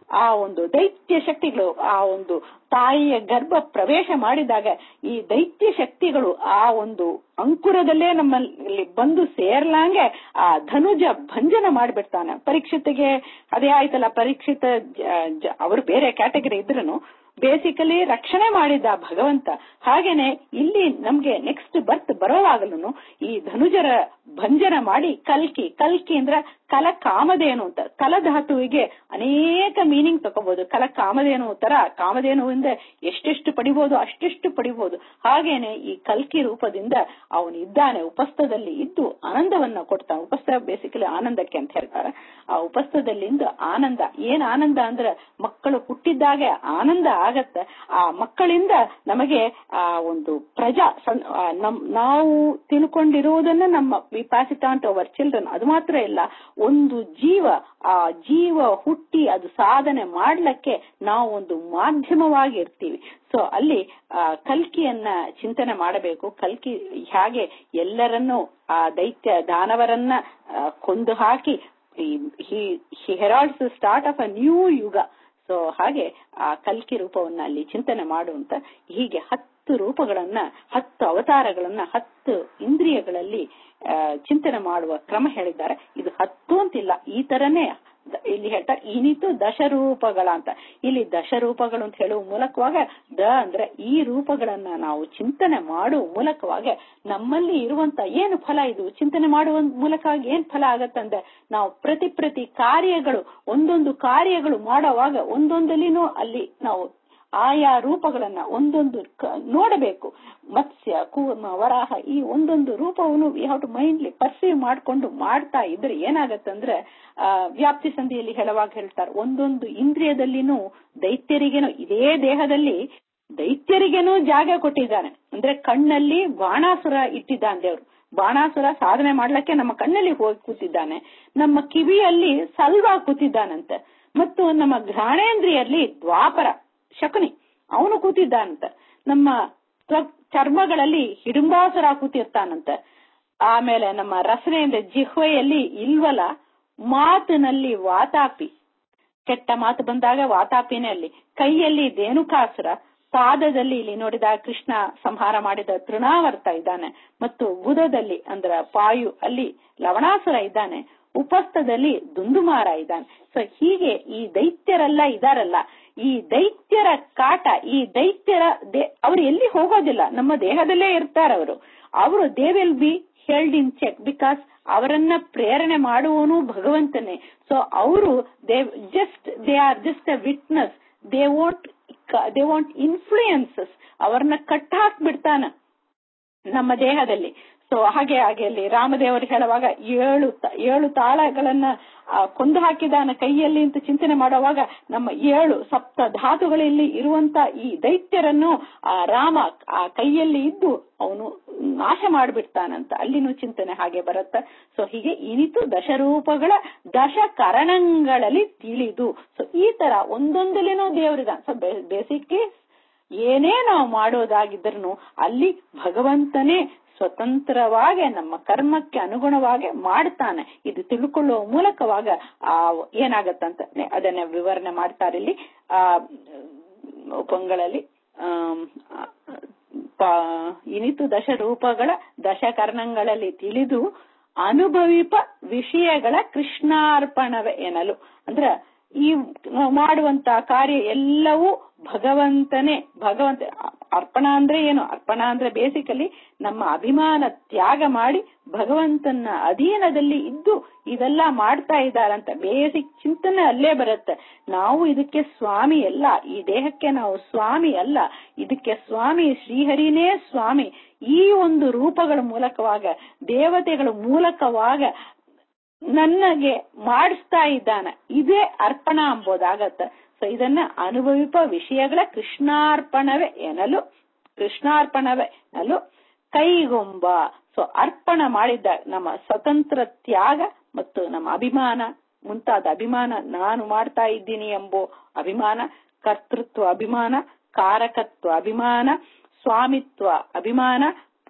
ಆ ಒಂದು ದೈತ್ಯ ಶಕ್ತಿಗಳು ಆ ಒಂದು ತಾಯಿಯ ಗರ್ಭ ಪ್ರವೇಶ ಮಾಡಿದಾಗ ಈ ದೈತ್ಯ ಶಕ್ತಿಗಳು ಆ ಒಂದು ಅಂಕುರದಲ್ಲೇ ನಮ್ಮಲ್ಲಿ ಬಂದು ಸೇರ್ಲಂಗೆ ಆ ಧನುಜ ಭಂಜನ ಮಾಡಿಬಿಡ್ತಾನೆ ಪರೀಕ್ಷಿತಿಗೆ ಅದೇ ಆಯ್ತಲ್ಲ ಪರೀಕ್ಷಿತ ಅವರು ಬೇರೆ ಕ್ಯಾಟಗರಿ ಇದ್ರೂ ಬೇಸಿಕಲಿ ರಕ್ಷಣೆ ಮಾಡಿದ್ದ ಭಗವಂತ ಹಾಗೇನೆ ಇಲ್ಲಿ ನಮ್ಗೆ ನೆಕ್ಸ್ಟ್ ಬರ್ತ್ ಬರೋವಾಗಲೂ ಈ ಧನುಜರ ಭಂಜನ ಮಾಡಿ ಕಲ್ಕಿ ಕಲ್ಕಿ ಅಂದ್ರ ಕಲ ಕಾಮಧೇನು ಅಂತ ಕಲಧಾತುವಿಗೆ ಅನೇಕ ಮೀನಿಂಗ್ ತಗೋಬಹುದು ಕಲ ಕಾಮಧೇನು ತರ ಕಾಮಧೇನುವಿಂದ ಎಷ್ಟೆಷ್ಟು ಪಡಿಬಹುದು ಅಷ್ಟೆಷ್ಟು ಪಡಿಬಹುದು ಹಾಗೇನೆ ಈ ಕಲ್ಕಿ ರೂಪದಿಂದ ಅವನು ಇದ್ದಾನೆ ಉಪಸ್ಥದಲ್ಲಿ ಇದ್ದು ಆನಂದವನ್ನ ಕೊಡ್ತಾನೆ ಉಪಸ್ಥ ಬೇಸಿಕಲಿ ಆನಂದಕ್ಕೆ ಅಂತ ಹೇಳ್ತಾರೆ ಆ ಉಪಸ್ಥದಲ್ಲಿಂದ ಆನಂದ ಏನ್ ಆನಂದ ಅಂದ್ರೆ ಮಕ್ಕಳು ಹುಟ್ಟಿದ್ದಾಗೆ ಆನಂದ ಆಗತ್ತೆ ಆ ಮಕ್ಕಳಿಂದ ನಮಗೆ ಆ ಒಂದು ಪ್ರಜಾ ನಾವು ತಿಳ್ಕೊಂಡಿರುವುದನ್ನ ನಮ್ಮ we pass it on to our children ಅದು ಮಾತ್ರ ಇಲ್ಲ ಒಂದು ಜೀವ ಆ ಜೀವ ಹುಟ್ಟಿ ಅದು ಸಾಧನೆ ಮಾಡ್ಲಿಕ್ಕೆ ನಾವು ಒಂದು ಮಾಧ್ಯಮವಾಗಿ ಇರ್ತೀವಿ ಸೊ ಅಲ್ಲಿ ಆ ಕಲ್ಕಿಯನ್ನ ಚಿಂತನೆ ಮಾಡಬೇಕು ಕಲ್ಕಿ ಹೇಗೆ ಎಲ್ಲರನ್ನೂ ಆ ದೈತ್ಯ ದಾನವರನ್ನ ಕೊಂದು ಹಾಕಿ he heralds start of a new ಯುಗ ಸೊ ಹಾಗೆ ಆ ಕಲ್ಕಿ ರೂಪವನ್ನ ಅಲ್ಲಿ ಚಿಂತನೆ ಮಾಡುವಂತ ಹೀಗೆ ಹತ್ತು ರೂಪಗಳನ್ನ ಹತ್ತು ಅವತಾರಗಳನ್ನ ಹತ್ತು ಇಂದ್ರಿಯಗಳಲ್ಲಿ ಚಿಂತನೆ ಮಾಡುವ ಕ್ರಮ ಹೇಳಿದ್ದಾರೆ ಇದು ಹತ್ತು ಅಂತಿಲ್ಲ ಈ ತರನೇ ಇಲ್ಲಿ ಹೇಳ್ತಾರೆ ಇನಿತು ದಶರೂಪಗಳ ಅಂತ ಇಲ್ಲಿ ದಶರೂಪಗಳು ಅಂತ ಹೇಳುವ ಮೂಲಕವಾಗ ದ ಅಂದ್ರೆ ಈ ರೂಪಗಳನ್ನ ನಾವು ಚಿಂತನೆ ಮಾಡುವ ಮೂಲಕವಾಗ ನಮ್ಮಲ್ಲಿ ಇರುವಂತ ಏನು ಫಲ ಇದು ಚಿಂತನೆ ಮಾಡುವ ಮೂಲಕವಾಗಿ ಏನ್ ಫಲ ಆಗತ್ತಂದ್ರೆ ನಾವು ಪ್ರತಿ ಪ್ರತಿ ಕಾರ್ಯಗಳು ಒಂದೊಂದು ಕಾರ್ಯಗಳು ಮಾಡುವಾಗ ಒಂದೊಂದಲ್ಲಿನೂ ಅಲ್ಲಿ ನಾವು ಆಯಾ ರೂಪಗಳನ್ನ ಒಂದೊಂದು ನೋಡಬೇಕು ಮತ್ಸ್ಯ ಕೂರ್ಮ ವರಾಹ ಈ ಒಂದೊಂದು ರೂಪವನ್ನು we have to mindly perceive ಮಾಡ್ಕೊಂಡು ಮಾಡ್ತಾ ಇದ್ರೆ ಏನಾಗತ್ತಂದ್ರೆ ಆ ವ್ಯಾಪ್ತಿ ಸಂಧಿಯಲ್ಲಿ ಹೇಳುವಾಗ ಹೇಳ್ತಾರೆ ಒಂದೊಂದು ಇಂದ್ರಿಯದಲ್ಲಿನೂ ದೈತ್ಯರಿಗೇನು ಇದೇ ದೇಹದಲ್ಲಿ ದೈತ್ಯರಿಗೇನು ಜಾಗ ಕೊಟ್ಟಿದ್ದಾನೆ ಅಂದ್ರೆ ಕಣ್ಣಲ್ಲಿ ಬಾಣಾಸುರ ಇಟ್ಟಿದ್ದಾನೆ ದೇವ್ರು ಬಾಣಾಸುರ ಸಾಧನೆ ಮಾಡ್ಲಿಕ್ಕೆ ನಮ್ಮ ಕಣ್ಣಲ್ಲಿ ಹೋಗಿ ಕೂತಿದ್ದಾನೆ ನಮ್ಮ ಕಿವಿಯಲ್ಲಿ ಸಲ್ವ ಕೂತಿದ್ದಾನಂತೆ ಮತ್ತು ನಮ್ಮ ಘ್ರಾಣೇಂದ್ರಿಯಲ್ಲಿ ದ್ವಾಪರ ಶಕುನಿ ಅವನು ಕೂತಿದ್ದಾನಂತ ನಮ್ಮ ಚರ್ಮಗಳಲ್ಲಿ ಹಿಡಿಂಬಾಸುರ ಕೂತಿರ್ತಾನಂತ ಆಮೇಲೆ ನಮ್ಮ ರಸನೆಯಿಂದ ಜಿಹ್ವೆಯಲ್ಲಿ ಇಲ್ವಲ ಮಾತಿನಲ್ಲಿ ವಾತಾಪಿ ಕೆಟ್ಟ ಮಾತು ಬಂದಾಗ ವಾತಾಪಿನೇ ಅಲ್ಲಿ ಕೈಯಲ್ಲಿ ಧೇನುಕಾಸುರ ಪಾದದಲ್ಲಿ ಇಲ್ಲಿ ನೋಡಿದಾಗ ಕೃಷ್ಣ ಸಂಹಾರ ಮಾಡಿದ ತೃಣಾವರ್ತ ಇದ್ದಾನೆ ಮತ್ತು ಗುದದಲ್ಲಿ ಅಂದ್ರ ಪಾಯು ಅಲ್ಲಿ ಲವಣಾಸುರ ಇದ್ದಾನೆ ಉಪಸ್ಥದಲ್ಲಿ ದುಂದುಮಾರ ಇದ್ದಾನೆ ಸೊ ಹೀಗೆ ಈ ದೈತ್ಯರೆಲ್ಲ ಇದಾರಲ್ಲ ಈ ದೈತ್ಯರ ಕಾಟ ಈ ದೈತ್ಯರ ಅವ್ರು ಎಲ್ಲಿ ಹೋಗೋದಿಲ್ಲ ನಮ್ಮ ದೇಹದಲ್ಲೇ ಇರ್ತಾರೆ ಅವರು ಅವರು they will be held in check because ಅವರನ್ನ ಪ್ರೇರಣೆ ಮಾಡುವನು ಭಗವಂತನೇ ಸೊ ಅವರು they just they are just a witness they want they want influences ಅವ್ರನ್ನ ಕಟ್ಟ ಹಾಕ್ಬಿಡ್ತಾನ ನಮ್ಮ ದೇಹದಲ್ಲಿ ಸೊ ಹಾಗೆ ಹಾಗೆ ಅಲ್ಲಿ ರಾಮದೇವರು ಹೇಳುವಾಗ ಏಳು ಏಳು ತಾಳಗಳನ್ನ ಕೊಂದು ಹಾಕಿದಾನ ಕೈಯಲ್ಲಿ ಅಂತ ಚಿಂತನೆ ಮಾಡುವಾಗ ನಮ್ಮ ಏಳು ಸಪ್ತ ಧಾತುಗಳಲ್ಲಿ ಇರುವಂತ ಈ ದೈತ್ಯರನ್ನು ಆ ರಾಮ ಆ ಕೈಯಲ್ಲಿ ಇದ್ದು ಅವನು ನಾಶ ಮಾಡಿಬಿಡ್ತಾನಂತ ಅಲ್ಲಿನೂ ಚಿಂತನೆ ಹಾಗೆ ಬರುತ್ತೆ ಸೊ ಹೀಗೆ ಇನಿತು ದಶರೂಪಗಳ ದಶ ಕರಣಗಳಲ್ಲಿ ತಿಳಿದು ಸೊ ಈ ತರ ಒಂದೊಂದಲೇನೋ ದೇವರಿದ ಸೊ ಬೇಸಿಕ್ಲಿ ಏನೇ ನಾವು ಮಾಡೋದಾಗಿದ್ರು ಅಲ್ಲಿ ಭಗವಂತನೇ ಸ್ವತಂತ್ರವಾಗಿ ನಮ್ಮ ಕರ್ಮಕ್ಕೆ ಅನುಗುಣವಾಗಿ ಮಾಡ್ತಾನೆ ಇದು ತಿಳ್ಕೊಳ್ಳುವ ಮೂಲಕವಾಗ ಆ ಏನಾಗತ್ತಂತ ಅದನ್ನ ವಿವರಣೆ ಮಾಡ್ತಾರೆ ಇಲ್ಲಿ ಆ ಉಪಂಗಳಲ್ಲಿ ಇನಿತು ದಶ ರೂಪಗಳ ದಶಕರ್ಣಗಳಲ್ಲಿ ತಿಳಿದು ಅನುಭವಿಪ ವಿಷಯಗಳ ಕೃಷ್ಣಾರ್ಪಣವೇ ಎನ್ನಲು ಅಂದ್ರ ಈ ಮಾಡುವಂತ ಕಾರ್ಯ ಎಲ್ಲವೂ ಭಗವಂತನೇ ಭಗವಂತ ಅರ್ಪಣ ಅಂದ್ರೆ ಏನು ಅರ್ಪಣ ಅಂದ್ರೆ ಬೇಸಿಕಲಿ ನಮ್ಮ ಅಭಿಮಾನ ತ್ಯಾಗ ಮಾಡಿ ಭಗವಂತನ ಅಧೀನದಲ್ಲಿ ಇದ್ದು ಇದೆಲ್ಲ ಮಾಡ್ತಾ ಇದ್ದಾರಂತ ಬೇಸಿಕ್ ಚಿಂತನೆ ಅಲ್ಲೇ ಬರುತ್ತೆ ನಾವು ಇದಕ್ಕೆ ಸ್ವಾಮಿ ಅಲ್ಲ ಈ ದೇಹಕ್ಕೆ ನಾವು ಸ್ವಾಮಿ ಅಲ್ಲ ಇದಕ್ಕೆ ಸ್ವಾಮಿ ಶ್ರೀಹರಿನೇ ಸ್ವಾಮಿ ಈ ಒಂದು ರೂಪಗಳ ಮೂಲಕವಾಗ ದೇವತೆಗಳ ಮೂಲಕವಾಗ ನನಗೆ ಮಾಡಿಸ್ತಾ ಇದ್ದಾನ ಇದೇ ಅರ್ಪಣ ಅಂಬೋದಾಗತ್ತ ಸೊ ಇದನ್ನ ಅನುಭವಿಪ ವಿಷಯಗಳ ಕೃಷ್ಣಾರ್ಪಣವೇ ಎನ್ನಲು ಕೃಷ್ಣಾರ್ಪಣವೇ ಎನ್ನಲು ಕೈಗೊಂಬ ಸೊ ಅರ್ಪಣ ಮಾಡಿದ್ದ ನಮ್ಮ ಸ್ವತಂತ್ರ ತ್ಯಾಗ ಮತ್ತು ನಮ್ಮ ಅಭಿಮಾನ ಮುಂತಾದ ಅಭಿಮಾನ ನಾನು ಮಾಡ್ತಾ ಇದ್ದೀನಿ ಎಂಬೋ ಅಭಿಮಾನ ಕರ್ತೃತ್ವ ಅಭಿಮಾನ ಕಾರಕತ್ವ ಅಭಿಮಾನ ಸ್ವಾಮಿತ್ವ ಅಭಿಮಾನ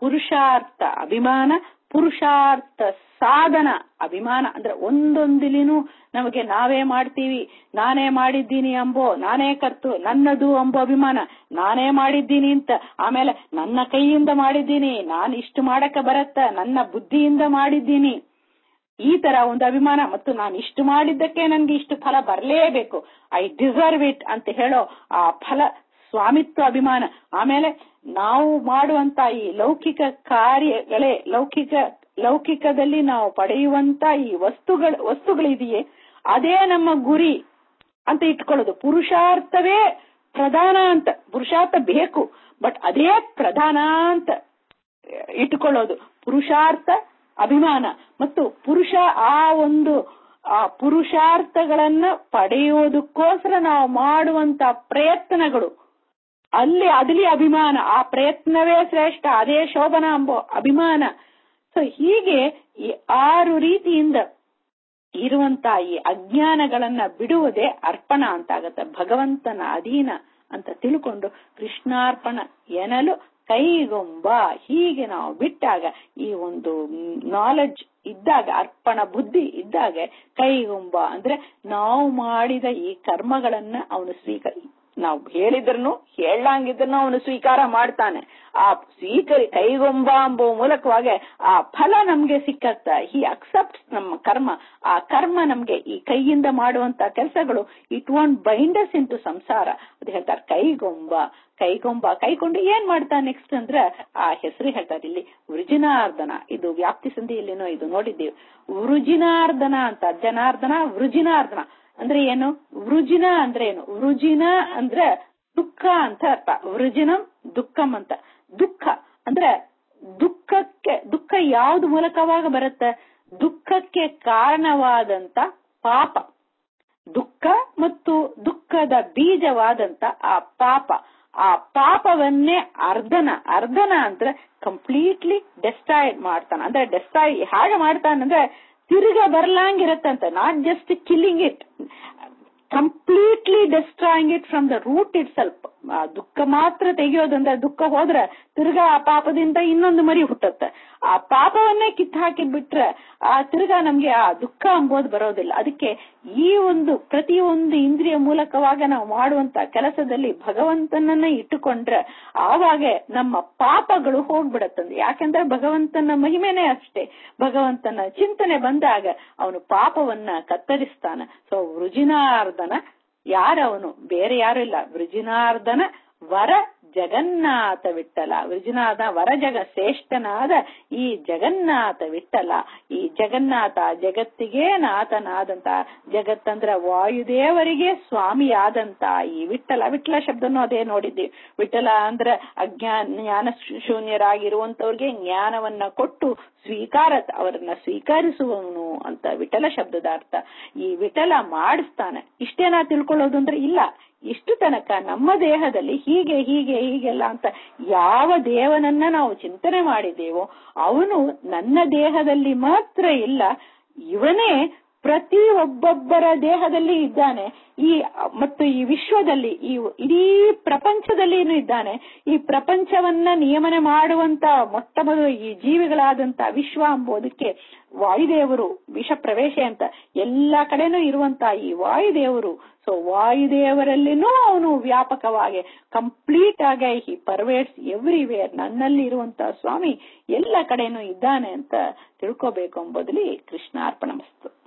ಪುರುಷಾರ್ಥ ಅಭಿಮಾನ ಪುರುಷಾರ್ಥ ಸಾಧನ ಅಭಿಮಾನ ಅಂದ್ರೆ ಒಂದೊಂದಿಲಿನೂ ನಮಗೆ ನಾವೇ ಮಾಡ್ತೀವಿ ನಾನೇ ಮಾಡಿದ್ದೀನಿ ಅಂಬೋ ನಾನೇ ಕರ್ತು ನನ್ನದು ಅಂಬೋ ಅಭಿಮಾನ ನಾನೇ ಮಾಡಿದ್ದೀನಿ ಅಂತ ಆಮೇಲೆ ನನ್ನ ಕೈಯಿಂದ ಮಾಡಿದ್ದೀನಿ ನಾನು ಇಷ್ಟು ಮಾಡಕ್ಕೆ ಬರತ್ತ ನನ್ನ ಬುದ್ಧಿಯಿಂದ ಮಾಡಿದ್ದೀನಿ ಈ ತರ ಒಂದು ಅಭಿಮಾನ ಮತ್ತು ನಾನು ಇಷ್ಟು ಮಾಡಿದ್ದಕ್ಕೆ ನನ್ಗೆ ಇಷ್ಟು ಫಲ ಬರಲೇಬೇಕು ಐ ಡಿಸರ್ವ್ ಇಟ್ ಅಂತ ಹೇಳೋ ಆ ಫಲ ಸ್ವಾಮಿತ್ವ ಅಭಿಮಾನ ಆಮೇಲೆ ನಾವು ಮಾಡುವಂತ ಈ ಲೌಕಿಕ ಕಾರ್ಯಗಳೇ ಲೌಕಿಕ ಲೌಕಿಕದಲ್ಲಿ ನಾವು ಪಡೆಯುವಂತ ಈ ವಸ್ತುಗಳು ವಸ್ತುಗಳಿದೆಯೇ ಅದೇ ನಮ್ಮ ಗುರಿ ಅಂತ ಇಟ್ಕೊಳ್ಳೋದು ಪುರುಷಾರ್ಥವೇ ಪ್ರಧಾನ ಅಂತ ಪುರುಷಾರ್ಥ ಬೇಕು ಬಟ್ ಅದೇ ಪ್ರಧಾನ ಅಂತ ಇಟ್ಟುಕೊಳ್ಳೋದು ಪುರುಷಾರ್ಥ ಅಭಿಮಾನ ಮತ್ತು ಪುರುಷ ಆ ಒಂದು ಆ ಪುರುಷಾರ್ಥಗಳನ್ನ ಪಡೆಯೋದಕ್ಕೋಸ್ಕರ ನಾವು ಮಾಡುವಂತ ಪ್ರಯತ್ನಗಳು ಅಲ್ಲಿ ಅದಲ್ಲಿ ಅಭಿಮಾನ ಆ ಪ್ರಯತ್ನವೇ ಶ್ರೇಷ್ಠ ಅದೇ ಶೋಭನ ಎಂಬೋ ಅಭಿಮಾನ ಸೊ ಹೀಗೆ ಈ ಆರು ರೀತಿಯಿಂದ ಇರುವಂತ ಈ ಅಜ್ಞಾನಗಳನ್ನ ಬಿಡುವುದೇ ಅರ್ಪಣ ಅಂತಾಗತ್ತೆ ಭಗವಂತನ ಅಧೀನ ಅಂತ ತಿಳ್ಕೊಂಡು ಕೃಷ್ಣಾರ್ಪಣ ಎನಲು ಕೈಗೊಂಬ ಹೀಗೆ ನಾವು ಬಿಟ್ಟಾಗ ಈ ಒಂದು ನಾಲೆಡ್ಜ್ ಇದ್ದಾಗ ಅರ್ಪಣ ಬುದ್ಧಿ ಇದ್ದಾಗ ಕೈಗೊಂಬ ಅಂದ್ರೆ ನಾವು ಮಾಡಿದ ಈ ಕರ್ಮಗಳನ್ನ ಅವನು ಸ್ವೀಕಾರ ನಾವು ಹೇಳಿದ್ರನು ಹೇಳಂಗಿದ್ರನು ಅವನು ಸ್ವೀಕಾರ ಮಾಡ್ತಾನೆ ಆ ಸ್ವೀಕರಿ ಕೈಗೊಂಬ ಎಂಬ ಮೂಲಕವಾಗಿ ಆ ಫಲ ನಮ್ಗೆ ಸಿಕ್ಕತ್ತ ಹಿ ಅಕ್ಸೆಪ್ಟ್ಸ್ ನಮ್ಮ ಕರ್ಮ ಆ ಕರ್ಮ ನಮ್ಗೆ ಈ ಕೈಯಿಂದ ಮಾಡುವಂತ ಕೆಲಸಗಳು ಇಟ್ ವಾಂಟ್ ಬೈಂಡಸ್ ಇಂಟು ಸಂಸಾರ ಅದು ಹೇಳ್ತಾರೆ ಕೈಗೊಂಬ ಕೈಗೊಂಬ ಕೈಕೊಂಡು ಏನ್ ಮಾಡ್ತಾನೆ ನೆಕ್ಸ್ಟ್ ಅಂದ್ರೆ ಆ ಹೆಸರು ಹೇಳ್ತಾರೆ ಇಲ್ಲಿ ವೃಜಿನಾರ್ದನ ಇದು ವ್ಯಾಪ್ತಿ ಸಂಧಿಯಲ್ಲಿನೋ ಇದು ನೋಡಿದ್ದೀವಿ ವೃಜಿನಾರ್ದನ ಅಂತ ಜನಾರ್ದನ ವೃಜಿನಾರ್ದನ ಅಂದ್ರೆ ಏನು ವೃಜಿನ ಅಂದ್ರೆ ಏನು ವೃಜಿನ ಅಂದ್ರೆ ದುಃಖ ಅಂತ ಅರ್ಥ ವೃಜಿನಂ ದುಃಖಂ ಅಂತ ದುಃಖ ಅಂದ್ರೆ ದುಃಖಕ್ಕೆ ದುಃಖ ಯಾವ್ದು ಮೂಲಕವಾಗ ಬರುತ್ತೆ ದುಃಖಕ್ಕೆ ಕಾರಣವಾದಂತ ಪಾಪ ದುಃಖ ಮತ್ತು ದುಃಖದ ಬೀಜವಾದಂತ ಆ ಪಾಪ ಆ ಪಾಪವನ್ನೇ ಅರ್ಧನ ಅರ್ಧನ ಅಂದ್ರೆ ಕಂಪ್ಲೀಟ್ಲಿ ಡೆಸ್ಟ್ರಾಯ್ಡ್ ಮಾಡ್ತಾನ ಅಂದ್ರೆ ಡೆಸ್ಟ್ರಾಯ್ ಹಾಗೆ ಮಾಡ್ತಾನಂದ್ರೆ ತಿರುಗ ಬರ್ಲಾಂಗಿರತ್ತಂತ not just killing it completely destroying it from the root it ಸ್ವಲ್ಪ ದುಃಖ ಮಾತ್ರ ತೆಗೆಯೋದಂದ್ರೆ ದುಃಖ ಹೋದ್ರೆ ತಿರ್ಗಾ ಆ ಪಾಪದಿಂದ ಇನ್ನೊಂದು ಮರಿ ಹುಟ್ಟುತ್ತೆ ಆ ಪಾಪವನ್ನೇ ಕಿತ್ತು ಹಾಕಿ ಬಿಟ್ರೆ ಆ ತಿರ್ಗಾ ನಮ್ಗೆ ಆ ದುಃಖ ಅಂಬೋದು ಬರೋದಿಲ್ಲ ಅದಕ್ಕೆ ಈ ಒಂದು ಪ್ರತಿ ಒಂದು ಇಂದ್ರಿಯ ಮೂಲಕವಾಗ ನಾವು ಮಾಡುವಂತ ಕೆಲಸದಲ್ಲಿ ಭಗವಂತನನ್ನ ಇಟ್ಟುಕೊಂಡ್ರೆ ಆವಾಗ ನಮ್ಮ ಪಾಪಗಳು ಹೋಗ್ಬಿಡತ್ತಂದ್ರೆ ಯಾಕಂದ್ರೆ ಭಗವಂತನ ಮಹಿಮೆನೇ ಅಷ್ಟೇ ಭಗವಂತನ ಚಿಂತನೆ ಬಂದಾಗ ಅವನು ಪಾಪವನ್ನ ಕತ್ತರಿಸ್ತಾನ ಸೊ ವೃಜಿನಾರ್ದನ ಯಾರವನು ಬೇರೆ ಯಾರು ಇಲ್ಲ ವೃಜಿನಾರ್ದನ ವರ ಜಗನ್ನಾಥ ವಿಠಲ ವೃಜಿನಾಥ ವರ ಜಗ ಶ್ರೇಷ್ಠನಾದ ಈ ಜಗನ್ನಾಥ ವಿಠಲ ಈ ಜಗನ್ನಾಥ ಜಗತ್ತಿಗೆ ನಾಥನಾದಂತ ಜಗತ್ತಂದ್ರ ವಾಯುದೇವರಿಗೆ ಸ್ವಾಮಿಯಾದಂತ ಈ ವಿಠಲ ವಿಠಲ ಶಬ್ದನು ಅದೇ ನೋಡಿದ್ದೀವಿ ವಿಠಲ ಅಂದ್ರ ಅಜ್ಞಾನ ಜ್ಞಾನ ಶೂನ್ಯರಾಗಿರುವಂತವ್ರಿಗೆ ಜ್ಞಾನವನ್ನ ಕೊಟ್ಟು ಸ್ವೀಕಾರ ಅವರನ್ನ ಸ್ವೀಕರಿಸುವವನು ಅಂತ ವಿಠಲ ಶಬ್ದದ ಅರ್ಥ ಈ ವಿಠಲ ಮಾಡಿಸ್ತಾನೆ ಇಷ್ಟೇನಾ ತಿಳ್ಕೊಳ್ಳೋದು ಅಂದ್ರೆ ಇಲ್ಲ ಇಷ್ಟು ತನಕ ನಮ್ಮ ದೇಹದಲ್ಲಿ ಹೀಗೆ ಹೀಗೆ ಹೀಗೆಲ್ಲ ಅಂತ ಯಾವ ದೇವನನ್ನ ನಾವು ಚಿಂತನೆ ಮಾಡಿದ್ದೇವೋ ಅವನು ನನ್ನ ದೇಹದಲ್ಲಿ ಮಾತ್ರ ಇಲ್ಲ ಇವನೇ ಪ್ರತಿ ಒಬ್ಬೊಬ್ಬರ ದೇಹದಲ್ಲಿ ಇದ್ದಾನೆ ಈ ಮತ್ತು ಈ ವಿಶ್ವದಲ್ಲಿ ಈ ಇಡೀ ಪ್ರಪಂಚದಲ್ಲಿನೂ ಇದ್ದಾನೆ ಈ ಪ್ರಪಂಚವನ್ನ ನಿಯಮನೆ ಮಾಡುವಂತ ಮೊಟ್ಟ ಮೊದಲು ಈ ಜೀವಿಗಳಾದಂತ ವಿಶ್ವ ಎಂಬುದಕ್ಕೆ ವಾಯುದೇವರು ವಿಷ ಪ್ರವೇಶ ಅಂತ ಎಲ್ಲಾ ಕಡೆನೂ ಇರುವಂತ ಈ ವಾಯುದೇವರು ಸೊ ವಾಯುದೇವರಲ್ಲಿನೂ ಅವನು ವ್ಯಾಪಕವಾಗಿ ಕಂಪ್ಲೀಟ್ ಆಗಿ ಹಿ ಪರ್ವೇಟ್ಸ್ ಎವ್ರಿವೇರ್ ನನ್ನಲ್ಲಿ ಇರುವಂತ ಸ್ವಾಮಿ ಎಲ್ಲ ಕಡೆನೂ ಇದ್ದಾನೆ ಅಂತ ತಿಳ್ಕೋಬೇಕು ಎಂಬುದಲ್ಲಿ ಕೃಷ್ಣಾರ್ಪಣ ಮಸ್ತು